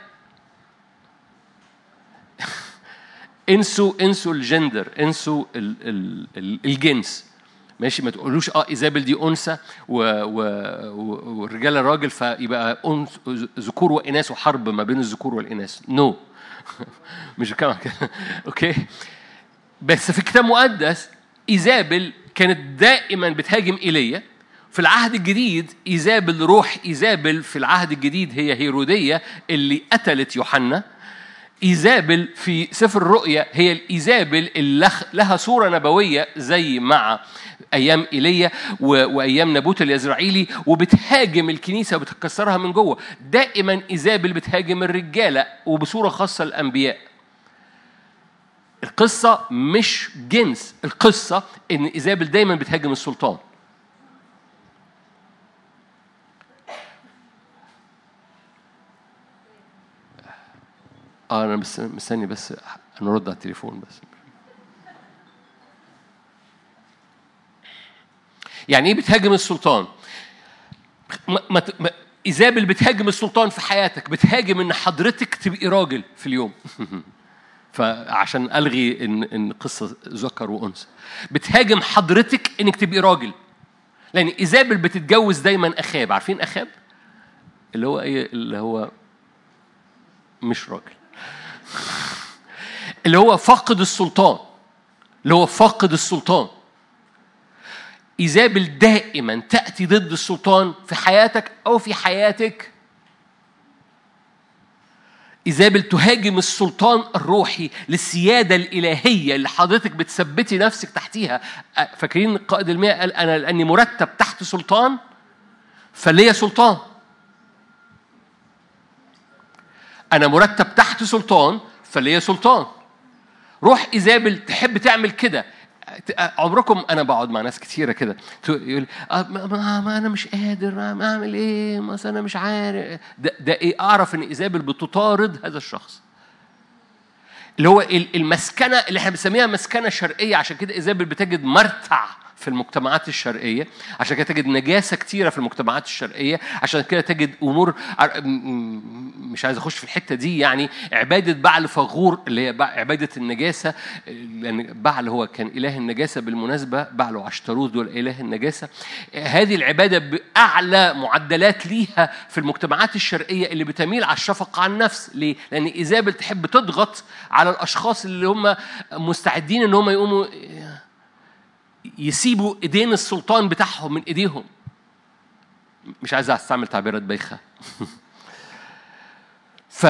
انسوا انسوا الجندر انسوا ال ال ال الجنس ماشي ما تقولوش اه ايزابل دي انثى والرجاله راجل فيبقى ذكور واناث وحرب ما بين الذكور والاناث نو no. مش كمان كده اوكي بس في الكتاب المقدس ايزابل كانت دائما بتهاجم ايليا في العهد الجديد ايزابل روح ايزابل في العهد الجديد هي هيروديه اللي قتلت يوحنا ايزابل في سفر الرؤيا هي الايزابل اللي لها صوره نبويه زي مع ايام ايليا وايام نابوت اليزرعيلي وبتهاجم الكنيسه وبتكسرها من جوه دائما ايزابل بتهاجم الرجاله وبصوره خاصه الانبياء القصه مش جنس القصه ان ايزابل دايما بتهاجم السلطان اه انا بس مستني بس نرد على التليفون بس يعني ايه بتهاجم السلطان ما ما ايزابل بتهاجم السلطان في حياتك بتهاجم ان حضرتك تبقي راجل في اليوم فعشان الغي ان ان قصه ذكر وانثى بتهاجم حضرتك انك تبقي راجل لان ايزابل بتتجوز دايما اخاب عارفين اخاب اللي هو ايه اللي هو مش راجل اللي هو فقد السلطان اللي هو فقد السلطان إيزابل دائما تأتي ضد السلطان في حياتك أو في حياتك إيزابل تهاجم السلطان الروحي للسيادة الإلهية اللي حضرتك بتثبتي نفسك تحتيها فاكرين قائد المئة قال أنا لأني مرتب تحت سلطان فليا سلطان أنا مرتب تحت سلطان فليا سلطان روح إيزابل تحب تعمل كده عمركم انا بقعد مع ناس كتيره كده يقول آه ما, ما انا مش قادر ما اعمل ايه ما انا مش عارف ده, ده ايه اعرف ان ايزابل بتطارد هذا الشخص اللي هو المسكنه اللي احنا بنسميها مسكنه شرقيه عشان كده ايزابل بتجد مرتع في المجتمعات الشرقية عشان كده تجد نجاسة كتيرة في المجتمعات الشرقية عشان كده تجد أمور مش عايز أخش في الحتة دي يعني عبادة بعل فغور اللي هي عبادة النجاسة لأن بعل هو كان إله النجاسة بالمناسبة بعل وعشتروث دول إله النجاسة هذه العبادة بأعلى معدلات ليها في المجتمعات الشرقية اللي بتميل على الشفقة على النفس ليه؟ لأن إيزابل تحب تضغط على الأشخاص اللي هم مستعدين إن هم يقوموا يسيبوا ايدين السلطان بتاعهم من ايديهم مش عايز استعمل تعبيرات بايخه ف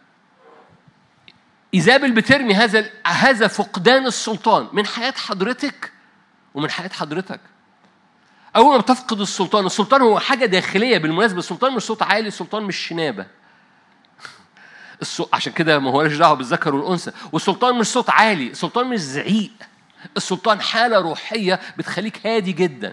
ايزابل بترمي هذا هذا فقدان السلطان من حياه حضرتك ومن حياه حضرتك اول ما بتفقد السلطان السلطان هو حاجه داخليه بالمناسبه السلطان مش صوت عالي السلطان مش شنابه عشان كده ما هو دعوه بالذكر والانثى والسلطان مش صوت عالي السلطان مش زعيق السلطان حالة روحية بتخليك هادي جدا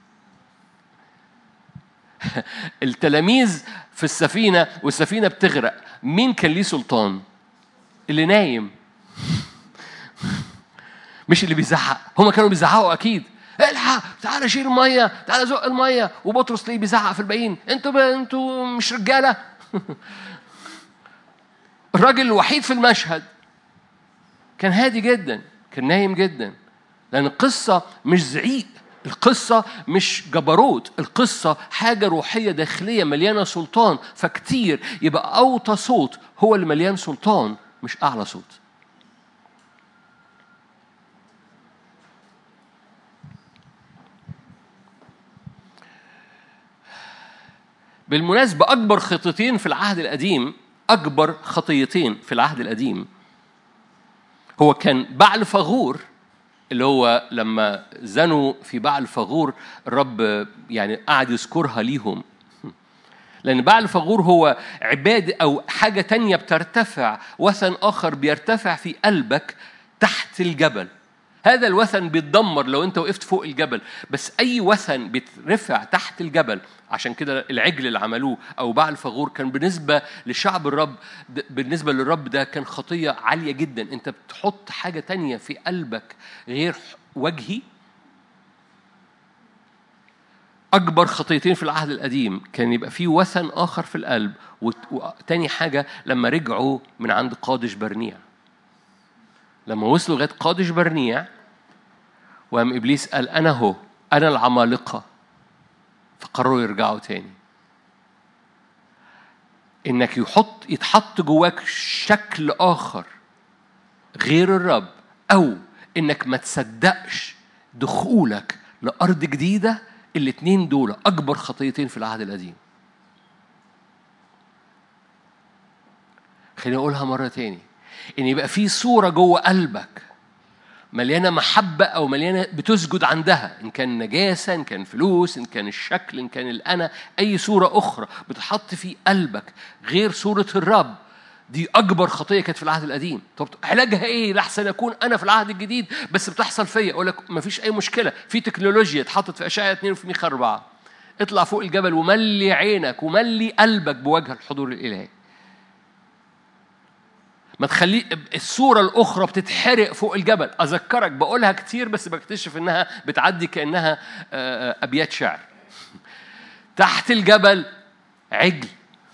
التلاميذ في السفينة والسفينة بتغرق مين كان ليه سلطان؟ اللي نايم مش اللي بيزعق هما كانوا بيزعقوا أكيد الحق تعالى شيل المية تعالى زق المية وبطرس ليه بيزعق في الباقيين انتوا ب... انتوا مش رجالة الراجل الوحيد في المشهد كان هادي جدا كان نايم جدا لأن القصة مش زعيق القصة مش جبروت القصة حاجة روحية داخلية مليانة سلطان فكتير يبقى أوطى صوت هو اللي مليان سلطان مش أعلى صوت بالمناسبة أكبر خطيتين في العهد القديم أكبر خطيتين في العهد القديم هو كان بعل فغور اللي هو لما زنوا في بعل فغور الرب يعني قعد يذكرها ليهم لأن بعل فغور هو عبادة أو حاجة تانية بترتفع وثن آخر بيرتفع في قلبك تحت الجبل هذا الوثن بيتدمر لو انت وقفت فوق الجبل بس اي وثن بيترفع تحت الجبل عشان كده العجل اللي عملوه او بعل فغور كان بالنسبه لشعب الرب بالنسبه للرب ده كان خطيه عاليه جدا انت بتحط حاجه تانية في قلبك غير وجهي أكبر خطيتين في العهد القديم كان يبقى في وثن آخر في القلب وتاني حاجة لما رجعوا من عند قادش برنيع لما وصلوا لغاية قادش برنيع وقام إبليس قال أنا هو أنا العمالقة فقرروا يرجعوا تاني إنك يحط يتحط جواك شكل آخر غير الرب أو إنك ما تصدقش دخولك لأرض جديدة الاتنين دول أكبر خطيتين في العهد القديم خليني أقولها مرة تاني إن يبقى في صورة جوه قلبك مليانة محبة أو مليانة بتسجد عندها إن كان نجاسة إن كان فلوس إن كان الشكل إن كان الأنا أي صورة أخرى بتحط في قلبك غير صورة الرب دي أكبر خطية كانت في العهد القديم طب علاجها إيه لحسن أكون أنا في العهد الجديد بس بتحصل فيا أقول لك مفيش أي مشكلة في تكنولوجيا اتحطت في أشعة 2 في ميخا 4 اطلع فوق الجبل وملي عينك وملي قلبك بوجه الحضور الإلهي ما تخلي الصورة الأخرى بتتحرق فوق الجبل أذكرك بقولها كتير بس بكتشف إنها بتعدي كأنها أبيات شعر تحت الجبل عجل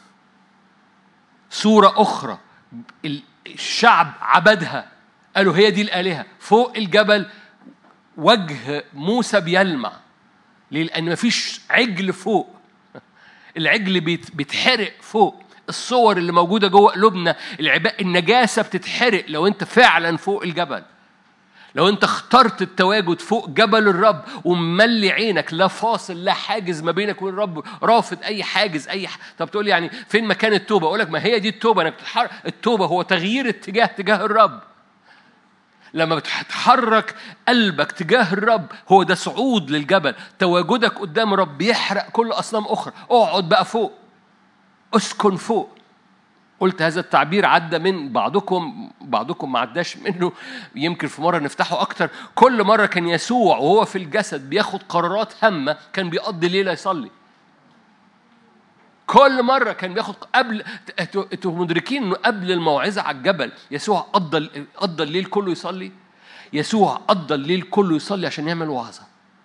صورة أخرى الشعب عبدها قالوا هي دي الآلهة فوق الجبل وجه موسى بيلمع ليه؟ لأن مفيش عجل فوق العجل بيتحرق فوق الصور اللي موجوده جوه قلوبنا العباء النجاسه بتتحرق لو انت فعلا فوق الجبل لو انت اخترت التواجد فوق جبل الرب وملي عينك لا فاصل لا حاجز ما بينك وبين الرب رافض اي حاجز اي ح... طب تقول يعني فين مكان التوبه اقول لك ما هي دي التوبه انك بتحر... التوبه هو تغيير اتجاه تجاه الرب لما بتحرك قلبك تجاه الرب هو ده صعود للجبل تواجدك قدام الرب بيحرق كل اصنام اخرى اقعد بقى فوق اسكن فوق قلت هذا التعبير عدى من بعضكم بعضكم ما عداش منه يمكن في مره نفتحه اكتر كل مره كان يسوع وهو في الجسد بياخد قرارات هامه كان بيقضي ليله يصلي كل مرة كان بياخد قبل انتوا مدركين انه قبل الموعظة على الجبل يسوع قضى قضى الليل كله يصلي يسوع قضى الليل كله يصلي عشان يعمل وعظة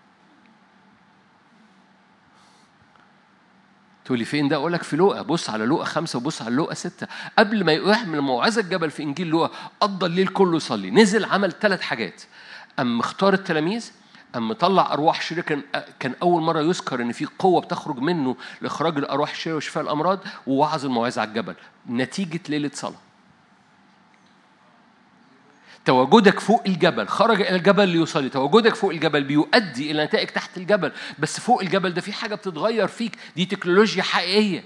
تقول لي فين ده اقول لك في لوقا بص على لوقا خمسة وبص على لوقا ستة قبل ما يعمل موعظة الجبل في انجيل لوقا قضى الليل كله يصلي نزل عمل ثلاث حاجات أم اختار التلاميذ أم طلع أرواح شريرة كان كان أول مرة يذكر إن في قوة بتخرج منه لإخراج الأرواح الشريرة وشفاء الأمراض ووعظ الموعظة على الجبل نتيجة ليلة صلاة تواجدك فوق الجبل خرج الى الجبل ليصلي تواجدك فوق الجبل بيؤدي الى نتائج تحت الجبل بس فوق الجبل ده في حاجه بتتغير فيك دي تكنولوجيا حقيقيه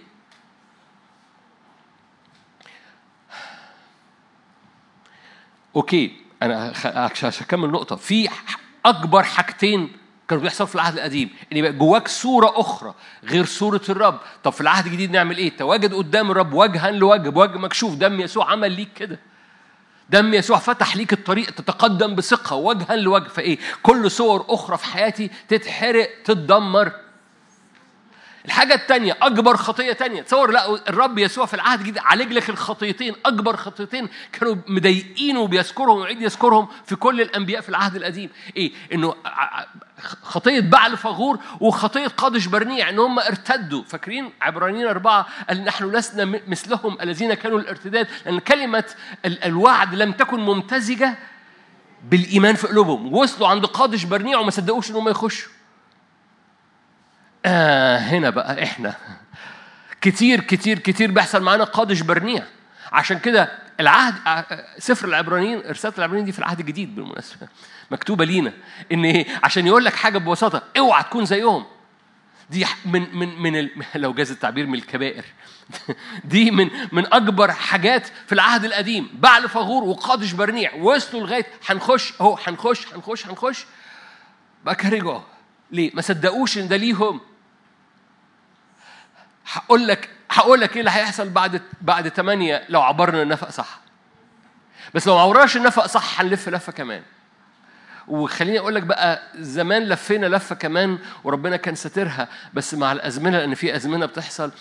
اوكي انا عشان اكمل نقطه في اكبر حاجتين كانوا بيحصلوا في العهد القديم ان يبقى جواك صوره اخرى غير صوره الرب طب في العهد الجديد نعمل ايه تواجد قدام الرب وجها لوجه بوجه مكشوف دم يسوع عمل ليك كده دم يسوع فتح ليك الطريق تتقدم بثقة وجها لوجه فإيه؟ كل صور أخرى في حياتي تتحرق تتدمر الحاجة التانية أكبر خطية تانية تصور لا الرب يسوع في العهد الجديد عالج لك الخطيتين أكبر خطيتين كانوا مضايقينه وبيذكرهم ويعيد يذكرهم في كل الأنبياء في العهد القديم إيه؟ إنه خطية بعل فغور وخطية قادش برنيع إن هم ارتدوا فاكرين عبرانيين أربعة قال نحن لسنا مثلهم الذين كانوا الارتداد لأن كلمة الوعد لم تكن ممتزجة بالإيمان في قلوبهم وصلوا عند قادش برنيع وما صدقوش إن هم يخشوا آه هنا بقى احنا كتير كتير كتير بيحصل معانا قادش برنيع عشان كده العهد سفر العبرانيين رساله العبرانيين دي في العهد الجديد بالمناسبه مكتوبه لينا ان ايه عشان يقول لك حاجه ببساطه اوعى تكون زيهم دي من من من ال... لو جاز التعبير من الكبائر دي من من اكبر حاجات في العهد القديم بعل فغور وقادش برنيع وصلوا لغايه هنخش اهو هنخش هنخش هنخش بقى رجعوا ليه؟ ما صدقوش ان ده ليهم هقول لك هقول لك ايه اللي هيحصل بعد بعد ثمانية لو عبرنا النفق صح بس لو ما عبرناش النفق صح هنلف لفه كمان وخليني اقول لك بقى زمان لفينا لفه كمان وربنا كان ساترها بس مع الازمنه لان في ازمنه بتحصل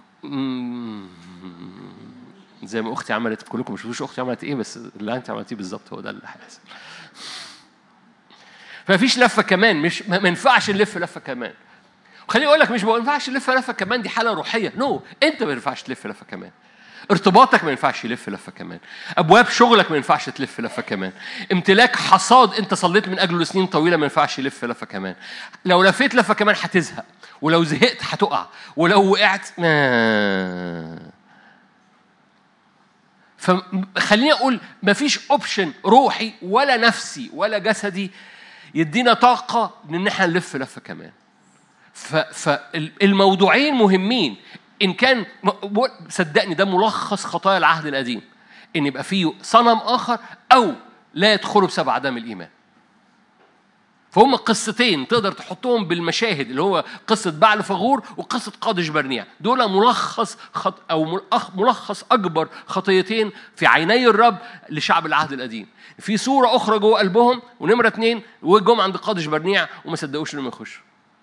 زي ما اختي عملت كلكم مش شفتوش اختي عملت ايه بس اللي انت عملتيه بالظبط هو ده اللي هيحصل فمفيش لفه كمان مش ما ينفعش نلف لفه كمان خليني اقول لك مش ما ينفعش نلف لفه كمان دي حاله روحيه نو no. انت ما ينفعش تلف لفه كمان ارتباطك ما ينفعش يلف لفه كمان ابواب شغلك ما ينفعش تلف لفه كمان امتلاك حصاد انت صليت من اجله لسنين طويله ما ينفعش يلف لفه كمان لو لفيت لفه كمان هتزهق ولو زهقت هتقع ولو وقعت ما فخليني اقول مفيش اوبشن روحي ولا نفسي ولا جسدي يدينا طاقه ان احنا نلف لفه كمان فالموضوعين مهمين ان كان صدقني ده ملخص خطايا العهد القديم ان يبقى فيه صنم اخر او لا يدخلوا بسبب عدم الايمان فهم قصتين تقدر تحطهم بالمشاهد اللي هو قصة بعل فغور وقصة قادش برنيع دول ملخص خط أو ملخص أكبر خطيتين في عيني الرب لشعب العهد القديم في صورة أخرى جوه قلبهم ونمرة اتنين وجم عند قادش برنيع وما صدقوش إنهم يخشوا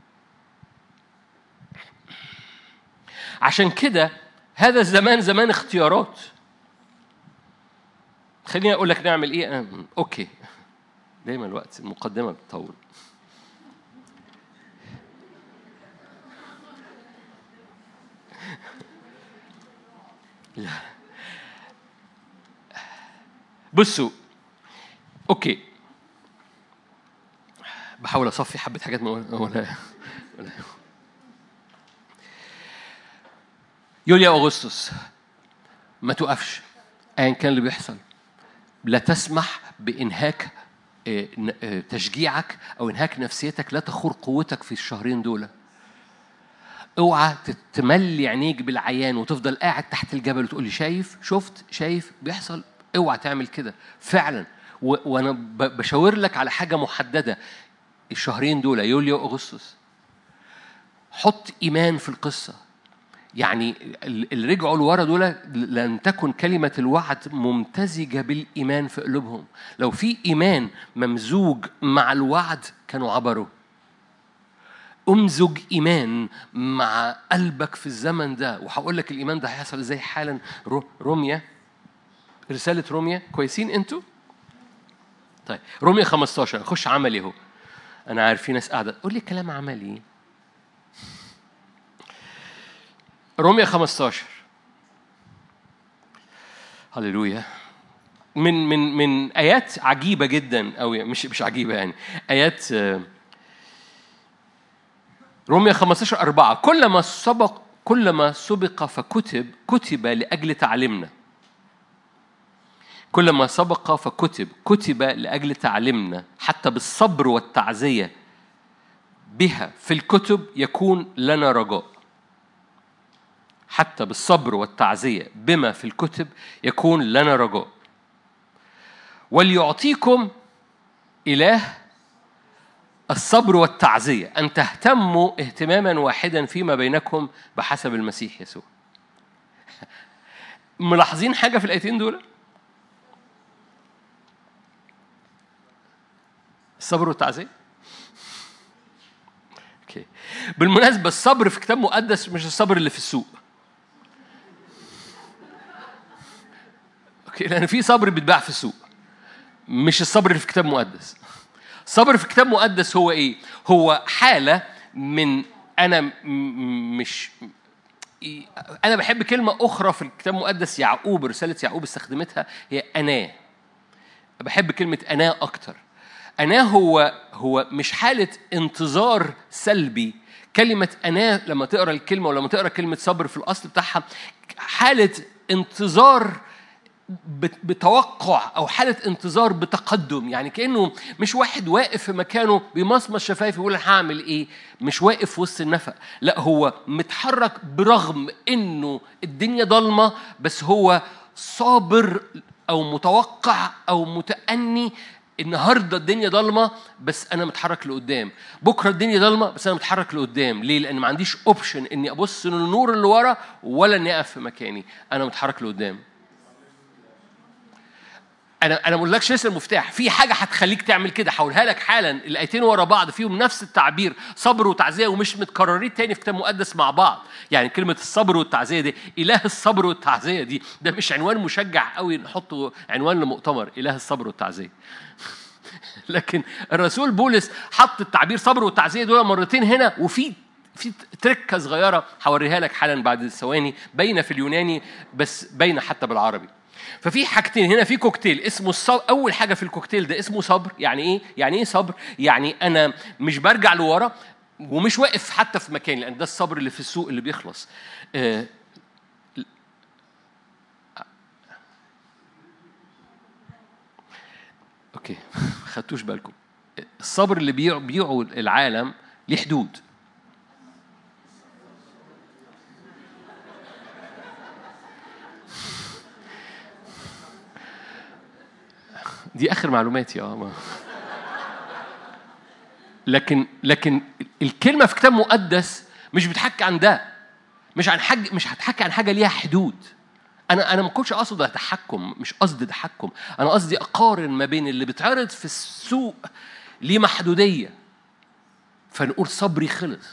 عشان كده هذا الزمان زمان اختيارات خليني اقول لك نعمل ايه أنا اوكي دايما الوقت المقدمه بتطول لا بصوا اوكي بحاول اصفي حبه حاجات ما ولا ولا يوليا أغسطس ما توقفش أيا كان اللي بيحصل لا تسمح بإنهاك آه، آه، تشجيعك أو إنهاك نفسيتك لا تخور قوتك في الشهرين دول اوعى تملي عينيك بالعيان وتفضل قاعد تحت الجبل وتقول لي شايف شفت شايف بيحصل اوعى تعمل كده فعلا وانا بشاور لك على حاجه محدده الشهرين دول يوليو واغسطس حط ايمان في القصه يعني اللي رجعوا لورا دول لن تكن كلمة الوعد ممتزجة بالإيمان في قلوبهم لو في إيمان ممزوج مع الوعد كانوا عبروا امزج ايمان مع قلبك في الزمن ده وهقول لك الايمان ده هيحصل ازاي حالا روميا رساله روميا كويسين انتوا طيب روميا 15 خش عملي اهو انا عارف في ناس قاعده قول لي كلام عملي روميا 15 هللويا من من من ايات عجيبه جدا او مش مش عجيبه يعني ايات آه، روميا 15 4 كلما سبق كلما سبق فكتب كتب لاجل تعليمنا كلما سبق فكتب كتب لاجل تعليمنا حتى بالصبر والتعزيه بها في الكتب يكون لنا رجاء حتى بالصبر والتعزية بما في الكتب يكون لنا رجاء وليعطيكم إله الصبر والتعزية أن تهتموا اهتماما واحدا فيما بينكم بحسب المسيح يسوع ملاحظين حاجة في الآيتين دول؟ الصبر والتعزية اوكي بالمناسبة الصبر في كتاب مقدس مش الصبر اللي في السوق اوكي لان في صبر بيتباع في السوق مش الصبر اللي في كتاب مقدس الصبر في كتاب مقدس هو ايه هو حاله من انا مش انا بحب كلمه اخرى في الكتاب المقدس يعقوب رساله يعقوب استخدمتها هي انا بحب كلمه انا اكتر انا هو هو مش حاله انتظار سلبي كلمة أنا لما تقرأ الكلمة ولما تقرأ كلمة صبر في الأصل بتاعها حالة انتظار بتوقع او حاله انتظار بتقدم يعني كانه مش واحد واقف في مكانه بيمصمص شفايف يقول انا هعمل ايه مش واقف في وسط النفق لا هو متحرك برغم انه الدنيا ضلمه بس هو صابر او متوقع او متأني النهارده الدنيا ضلمه بس انا متحرك لقدام بكره الدنيا ضلمه بس انا متحرك لقدام ليه لان ما عنديش اوبشن اني ابص للنور اللي ورا ولا اني اقف في مكاني انا متحرك لقدام انا انا ما بقولكش لسه المفتاح في حاجه هتخليك تعمل كده هقولها لك حالا الايتين ورا بعض فيهم نفس التعبير صبر وتعزيه ومش متكررين تاني في كتاب مقدس مع بعض يعني كلمه الصبر والتعزيه دي اله الصبر والتعزيه دي ده مش عنوان مشجع قوي نحطه عنوان لمؤتمر اله الصبر والتعزيه لكن الرسول بولس حط التعبير صبر والتعزيه دول مرتين هنا وفي في تركه صغيره هوريها لك حالا بعد ثواني باينه في اليوناني بس باينه حتى بالعربي ففي حاجتين هنا في كوكتيل اسمه الصبر اول حاجه في الكوكتيل ده اسمه صبر يعني ايه يعني ايه صبر يعني انا مش برجع لورا ومش واقف حتى في مكاني لان ده الصبر اللي في السوق اللي بيخلص آه اوكي خدتوش بالكم الصبر اللي بيعوا العالم ليه حدود دي اخر معلوماتي اه لكن لكن الكلمه في كتاب مقدس مش بتحكي عن ده مش عن حاجه مش هتحكي عن حاجه ليها حدود انا انا ما كنتش اقصد تحكم مش قصدي تحكم انا قصدي اقارن ما بين اللي بيتعرض في السوق ليه محدوديه فنقول صبري خلص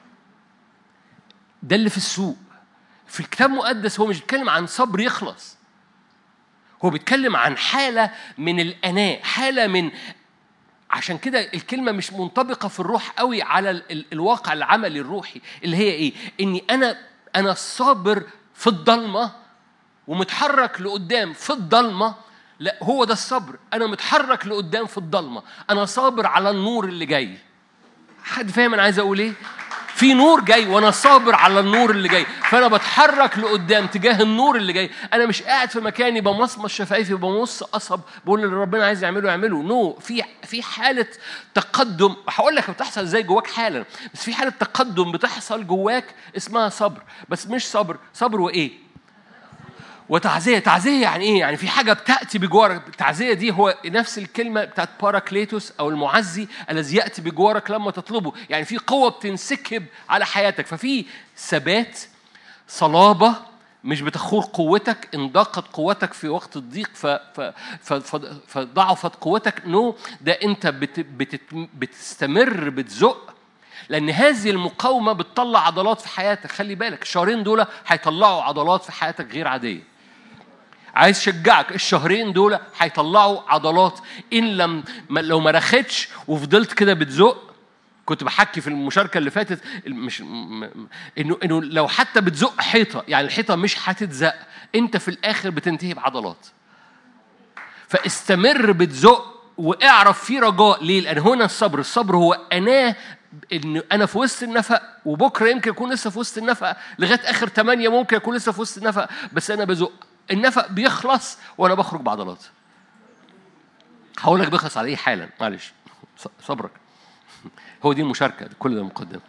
ده اللي في السوق في الكتاب المقدس هو مش بيتكلم عن صبر يخلص هو بيتكلم عن حالة من الأناء حالة من عشان كده الكلمة مش منطبقة في الروح قوي على الواقع العملي الروحي اللي هي إيه؟ إني أنا أنا صابر في الضلمة ومتحرك لقدام في الضلمة لا هو ده الصبر أنا متحرك لقدام في الضلمة أنا صابر على النور اللي جاي حد فاهم أنا عايز أقول إيه؟ في نور جاي وانا صابر على النور اللي جاي فانا بتحرك لقدام تجاه النور اللي جاي انا مش قاعد في مكاني بمصمص شفايفي بمص قصب بقول اللي ربنا عايز يعمله يعمله نو no. في في حاله تقدم هقول لك بتحصل ازاي جواك حالا بس في حاله تقدم بتحصل جواك اسمها صبر بس مش صبر صبر وايه وتعزية تعزية يعني إيه؟ يعني في حاجة بتأتي بجوارك التعزية دي هو نفس الكلمة بتاعت باراكليتوس أو المعزي الذي يأتي بجوارك لما تطلبه يعني في قوة بتنسكب على حياتك ففي ثبات صلابة مش بتخور قوتك ان ضاقت قوتك في وقت الضيق ف... ف... ف... فضعفت قوتك نو ده انت بت... بت... بتستمر بتزق لان هذه المقاومه بتطلع عضلات في حياتك خلي بالك الشهرين دول هيطلعوا عضلات في حياتك غير عاديه عايز اشجعك الشهرين دول هيطلعوا عضلات ان لم لو ما رختش وفضلت كده بتزق كنت بحكي في المشاركه اللي فاتت مش انه انه لو حتى بتزق حيطه يعني الحيطه مش هتتزق انت في الاخر بتنتهي بعضلات فاستمر بتزق واعرف في رجاء ليه؟ لان هنا الصبر، الصبر هو اناه ان انا في وسط النفق وبكره يمكن اكون لسه في وسط النفق لغايه اخر ثمانيه ممكن اكون لسه في وسط النفق بس انا بزق النفق بيخلص وانا بخرج بعضلات هقول لك بيخلص على ايه حالا معلش صبرك هو دي المشاركه كل ده مقدم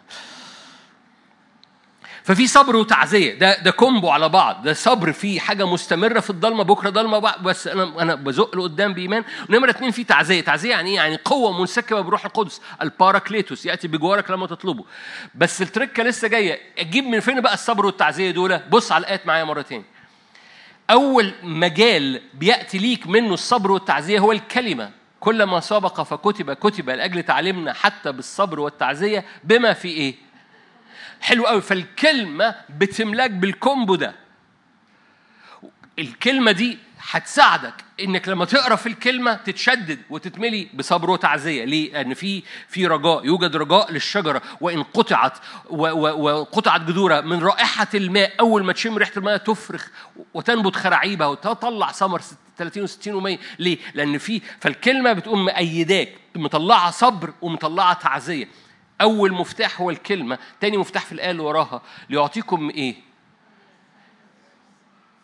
ففي صبر وتعزيه ده ده كومبو على بعض ده صبر في حاجه مستمره في الضلمه بكره ضلمه بس انا انا بزق لقدام بايمان نمره اثنين في تعزيه تعزيه يعني ايه يعني قوه منسكبه بروح القدس الباراكليتوس ياتي بجوارك لما تطلبه بس التركه لسه جايه اجيب من فين بقى الصبر والتعزيه دول بص على الايات معايا مره تاني أول مجال بيأتي ليك منه الصبر والتعزية هو الكلمة كل ما سبق فكتب كتب لأجل تعلمنا حتى بالصبر والتعزية بما في إيه؟ حلو قوي فالكلمة بتملاك بالكومبو ده الكلمة دي هتساعدك انك لما تقرا في الكلمه تتشدد وتتملي بصبر وتعزيه ليه لان في في رجاء يوجد رجاء للشجره وان قطعت وقطعت جذورها من رائحه الماء اول ما تشم ريحه الماء تفرخ وتنبت خراعيبها وتطلع ثمر 30 و60 و100 ليه لان في فالكلمه بتقوم مأيداك مطلعه صبر ومطلعه تعزيه اول مفتاح هو الكلمه تاني مفتاح في الايه اللي وراها ليعطيكم ايه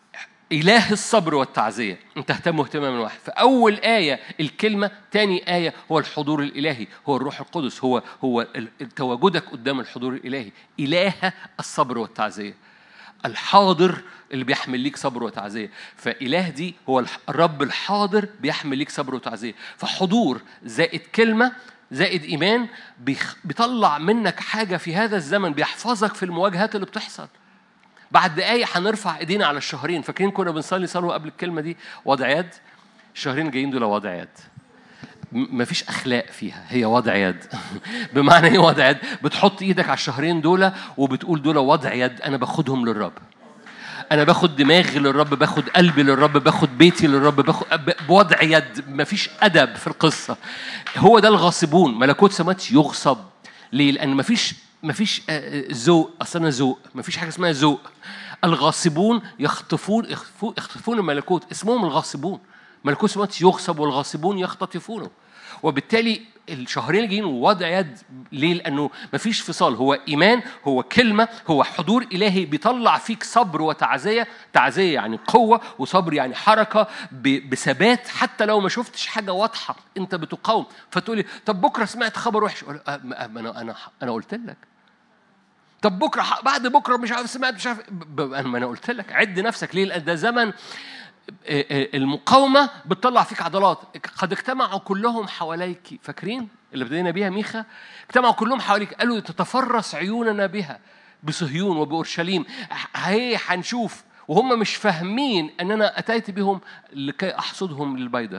إله الصبر والتعزية أنت اهتم اهتماما واحد فأول آية الكلمة تاني آية هو الحضور الإلهي هو الروح القدس هو هو تواجدك قدام الحضور الإلهي إله الصبر والتعزية الحاضر اللي بيحمل ليك صبر وتعزية فإله دي هو الرب الحاضر بيحمل ليك صبر وتعزية فحضور زائد كلمة زائد إيمان بيطلع منك حاجة في هذا الزمن بيحفظك في المواجهات اللي بتحصل بعد دقايق هنرفع ايدينا على الشهرين فاكرين كنا بنصلي صلوه قبل الكلمه دي وضع يد الشهرين جايين دول وضع يد مفيش اخلاق فيها هي وضع يد بمعنى ايه وضع يد بتحط ايدك على الشهرين دول وبتقول دول وضع يد انا باخدهم للرب انا باخد دماغي للرب باخد قلبي للرب باخد بيتي للرب باخد بوضع يد مفيش ادب في القصه هو ده الغاصبون ملكوت سمات يغصب ليه لان مفيش مفيش ذوق اصل انا ذوق مفيش حاجه اسمها ذوق الغاصبون يخطفون يخطفون الملكوت اسمهم الغاصبون ملكوت السماوات يغصب والغاصبون يختطفونه وبالتالي الشهرين الجايين وضع يد ليه؟ لأنه مفيش فصال هو إيمان هو كلمة هو حضور إلهي بيطلع فيك صبر وتعزية تعزية يعني قوة وصبر يعني حركة بثبات حتى لو ما شفتش حاجة واضحة أنت بتقاوم فتقولي طب بكرة سمعت خبر وحش أه، أنا أنا أنا قلت لك طب بكره بعد بكره مش عارف سمعت مش عارف ما انا قلت لك عد نفسك ليه لان ده زمن المقاومة بتطلع فيك عضلات قد اجتمعوا كلهم حواليك فاكرين اللي بدينا بيها ميخا اجتمعوا كلهم حواليك قالوا تتفرس عيوننا بها بصهيون وبأورشليم هي هنشوف وهم مش فاهمين ان انا اتيت بهم لكي احصدهم للبيدر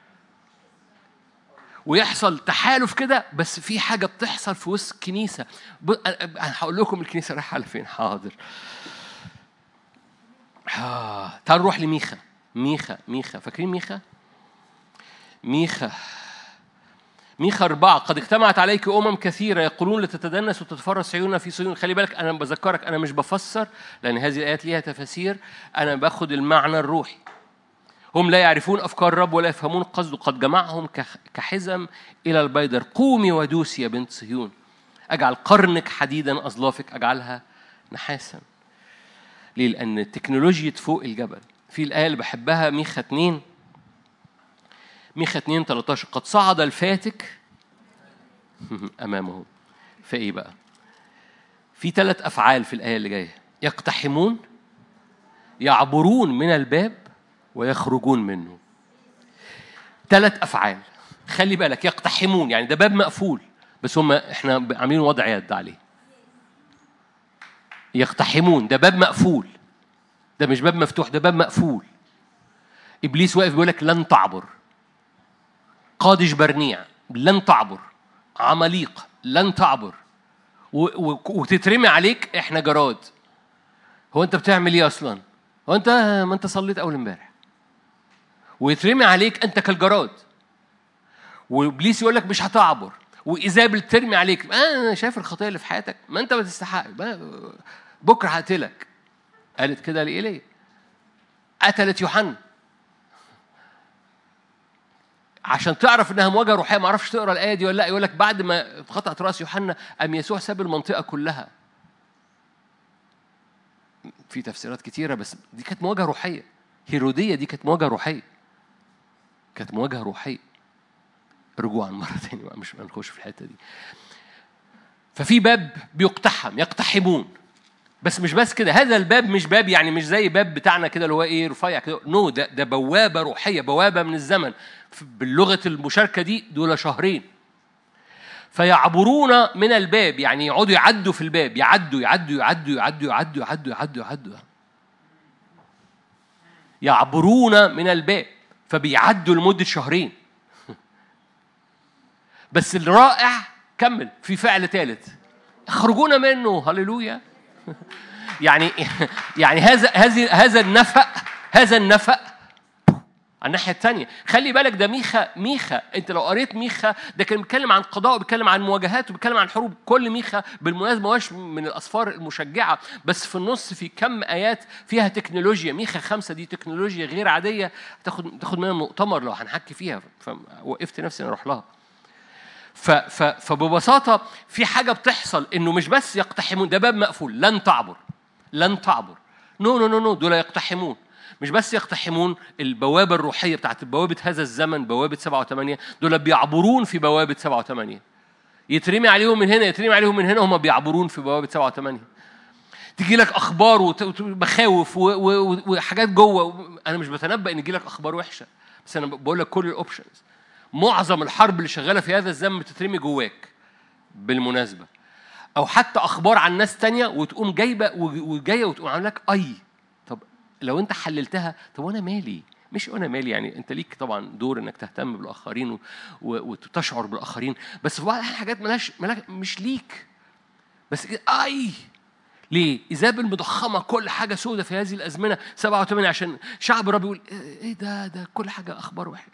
ويحصل تحالف كده بس في حاجه بتحصل في وسط الكنيسه انا هقول لكم الكنيسه رايحه على فين حاضر آه. تعالوا نروح لميخا ميخا ميخا فاكرين ميخا ميخا ميخا أربعة قد اجتمعت عليك أمم كثيرة يقولون لتتدنس وتتفرس عيوننا في صيون خلي بالك أنا بذكرك أنا مش بفسر لأن هذه الآيات ليها تفاسير أنا باخد المعنى الروحي هم لا يعرفون أفكار الرب ولا يفهمون قصده قد جمعهم كحزم إلى البيدر قومي ودوسي يا بنت صهيون أجعل قرنك حديدا أظلافك أجعلها نحاسا ليه؟ لأن تكنولوجيا فوق الجبل في الآية اللي بحبها ميخا 2 ميخا 2 13 قد صعد الفاتك أمامه فإيه بقى؟ في ثلاث أفعال في الآية اللي جاية يقتحمون يعبرون من الباب ويخرجون منه ثلاث أفعال خلي بالك يقتحمون يعني ده باب مقفول بس هم احنا عاملين وضع يد عليه يقتحمون ده باب مقفول ده مش باب مفتوح ده باب مقفول ابليس واقف بيقول لك لن تعبر قادش برنيع لن تعبر عماليق لن تعبر وتترمي عليك احنا جراد هو انت بتعمل ايه اصلا هو انت ما انت صليت اول امبارح ويترمي عليك انت كالجراد وابليس يقول لك مش هتعبر وايزابل ترمي عليك ما انا شايف الخطيه اللي في حياتك ما انت بتستحق بكره هقتلك قالت كده لإيليا قتلت يوحنا عشان تعرف انها مواجهه روحيه ما اعرفش تقرا الايه دي ولا لا يقول لك بعد ما اتقطعت راس يوحنا ام يسوع ساب المنطقه كلها في تفسيرات كتيره بس دي كانت مواجهه روحيه هيروديه دي كانت مواجهه روحيه كانت مواجهه روحيه رجوعا مره ثانيه مش هنخش في الحته دي ففي باب بيقتحم يقتحمون بس مش بس كده هذا الباب مش باب يعني مش زي باب بتاعنا كده اللي هو ايه رفيع كده نو ده ده بوابه روحيه بوابه من الزمن باللغه المشاركه دي دول شهرين فيعبرون من الباب يعني يقعدوا يعدوا في الباب يعدوا يعدوا يعدوا يعدوا يعدوا يعدوا يعدوا يعدوا يعبرون من الباب فبيعدوا لمدة شهرين بس الرائع كمل في فعل ثالث يخرجون منه هللويا يعني يعني هذا هذه هذا النفق هذا النفق على الناحية الثانية خلي بالك ده ميخا ميخا أنت لو قريت ميخا ده كان بيتكلم عن قضاء وبيتكلم عن مواجهات وبيتكلم عن حروب كل ميخا بالمناسبة مش من الأسفار المشجعة بس في النص في كم آيات فيها تكنولوجيا ميخا خمسة دي تكنولوجيا غير عادية تاخد تاخد منها مؤتمر لو هنحكي فيها فوقفت نفسي أنا أروح لها فببساطة في حاجة بتحصل إنه مش بس يقتحمون ده باب مقفول لن تعبر لن تعبر نو نو نو نو دول يقتحمون مش بس يقتحمون البوابة الروحية بتاعت بوابة هذا الزمن بوابة سبعة وثمانية دول بيعبرون في بوابة سبعة وثمانية يترمي عليهم من هنا يترمي عليهم من هنا هم بيعبرون في بوابة سبعة وثمانية تجي لك اخبار ومخاوف وحاجات جوه انا مش بتنبأ ان يجي لك اخبار وحشه بس انا بقول لك كل الاوبشنز معظم الحرب اللي شغاله في هذا الزمن بتترمي جواك بالمناسبه او حتى اخبار عن ناس تانية وتقوم جايبه وجايه وتقوم عامله لك اي طب لو انت حللتها طب وانا مالي مش انا مالي يعني انت ليك طبعا دور انك تهتم بالاخرين وتشعر بالاخرين بس في بعض الحاجات ملاش, ملاش مش ليك بس اي ليه؟ إيزابل مضخمة كل حاجة سودة في هذه الأزمنة سبعة وثمانية عشان شعب الرب يقول إيه ده ده كل حاجة أخبار واحد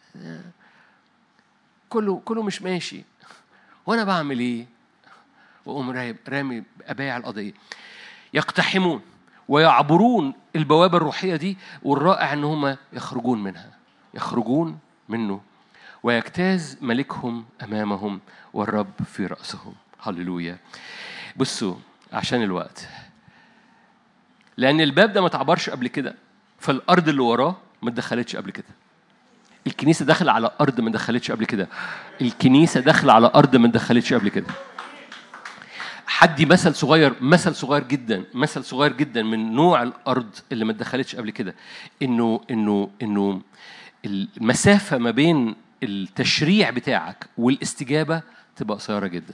كله كله مش ماشي وأنا بعمل إيه؟ وأقوم رامي أبايع القضية يقتحمون ويعبرون البوابة الروحية دي والرائع إن هم يخرجون منها يخرجون منه ويجتاز ملكهم أمامهم والرب في رأسهم هللويا بصوا عشان الوقت لأن الباب ده ما اتعبرش قبل كده فالأرض اللي وراه ما اتدخلتش قبل كده الكنيسة داخلة على أرض ما دخلتش قبل كده الكنيسة داخلة على أرض ما دخلتش قبل كده حدي مثل صغير مثل صغير جدا مثل صغير جدا من نوع الارض اللي ما اتدخلتش قبل كده انه انه انه المسافه ما بين التشريع بتاعك والاستجابه تبقى قصيره جدا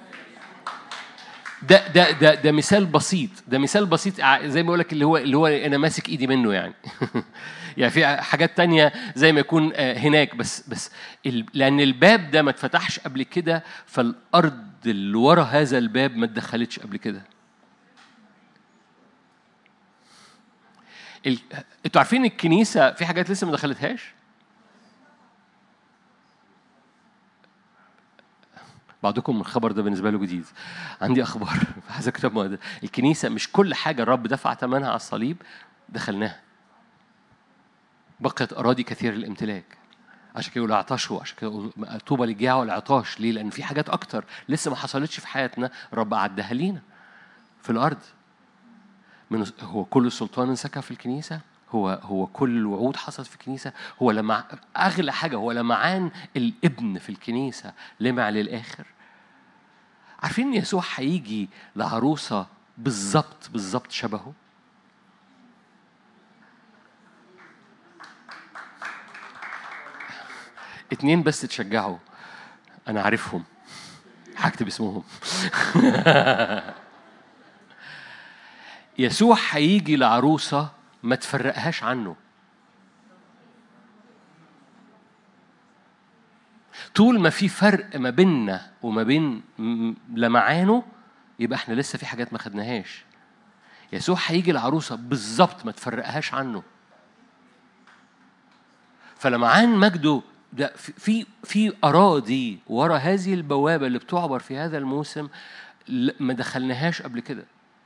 ده ده ده ده مثال بسيط ده مثال بسيط زي ما بقول لك اللي هو اللي هو انا ماسك ايدي منه يعني يعني في حاجات تانية زي ما يكون آه، هناك بس بس لان الباب ده ما اتفتحش قبل كده فالارض اللي ورا هذا الباب ما اتدخلتش قبل كده انتوا عارفين الكنيسه في حاجات لسه ما دخلتهاش بعضكم الخبر ده بالنسبة له جديد عندي أخبار في هذا الكتاب الكنيسة مش كل حاجة الرب دفع ثمنها على الصليب دخلناها بقيت أراضي كثير الامتلاك عشان كده عطشوا عشان كده طوبى للجياع والعطاش ليه؟ لأن في حاجات أكتر لسه ما حصلتش في حياتنا الرب أعدها لينا في الأرض من هو كل السلطان انسكب في الكنيسة هو هو كل الوعود حصلت في الكنيسة هو لما أغلى حاجة هو لمعان الابن في الكنيسة لمع للآخر عارفين إن يسوع هيجي لعروسة بالظبط بالظبط شبهه اتنين بس تشجعوا أنا عارفهم هكتب اسمهم يسوع هيجي لعروسة ما تفرقهاش عنه طول ما في فرق ما بيننا وما بين لمعانه يبقى احنا لسه في حاجات ما خدناهاش يسوع هيجي العروسه بالظبط ما تفرقهاش عنه فلمعان مجده ده في في اراضي ورا هذه البوابه اللي بتعبر في هذا الموسم ما دخلناهاش قبل كده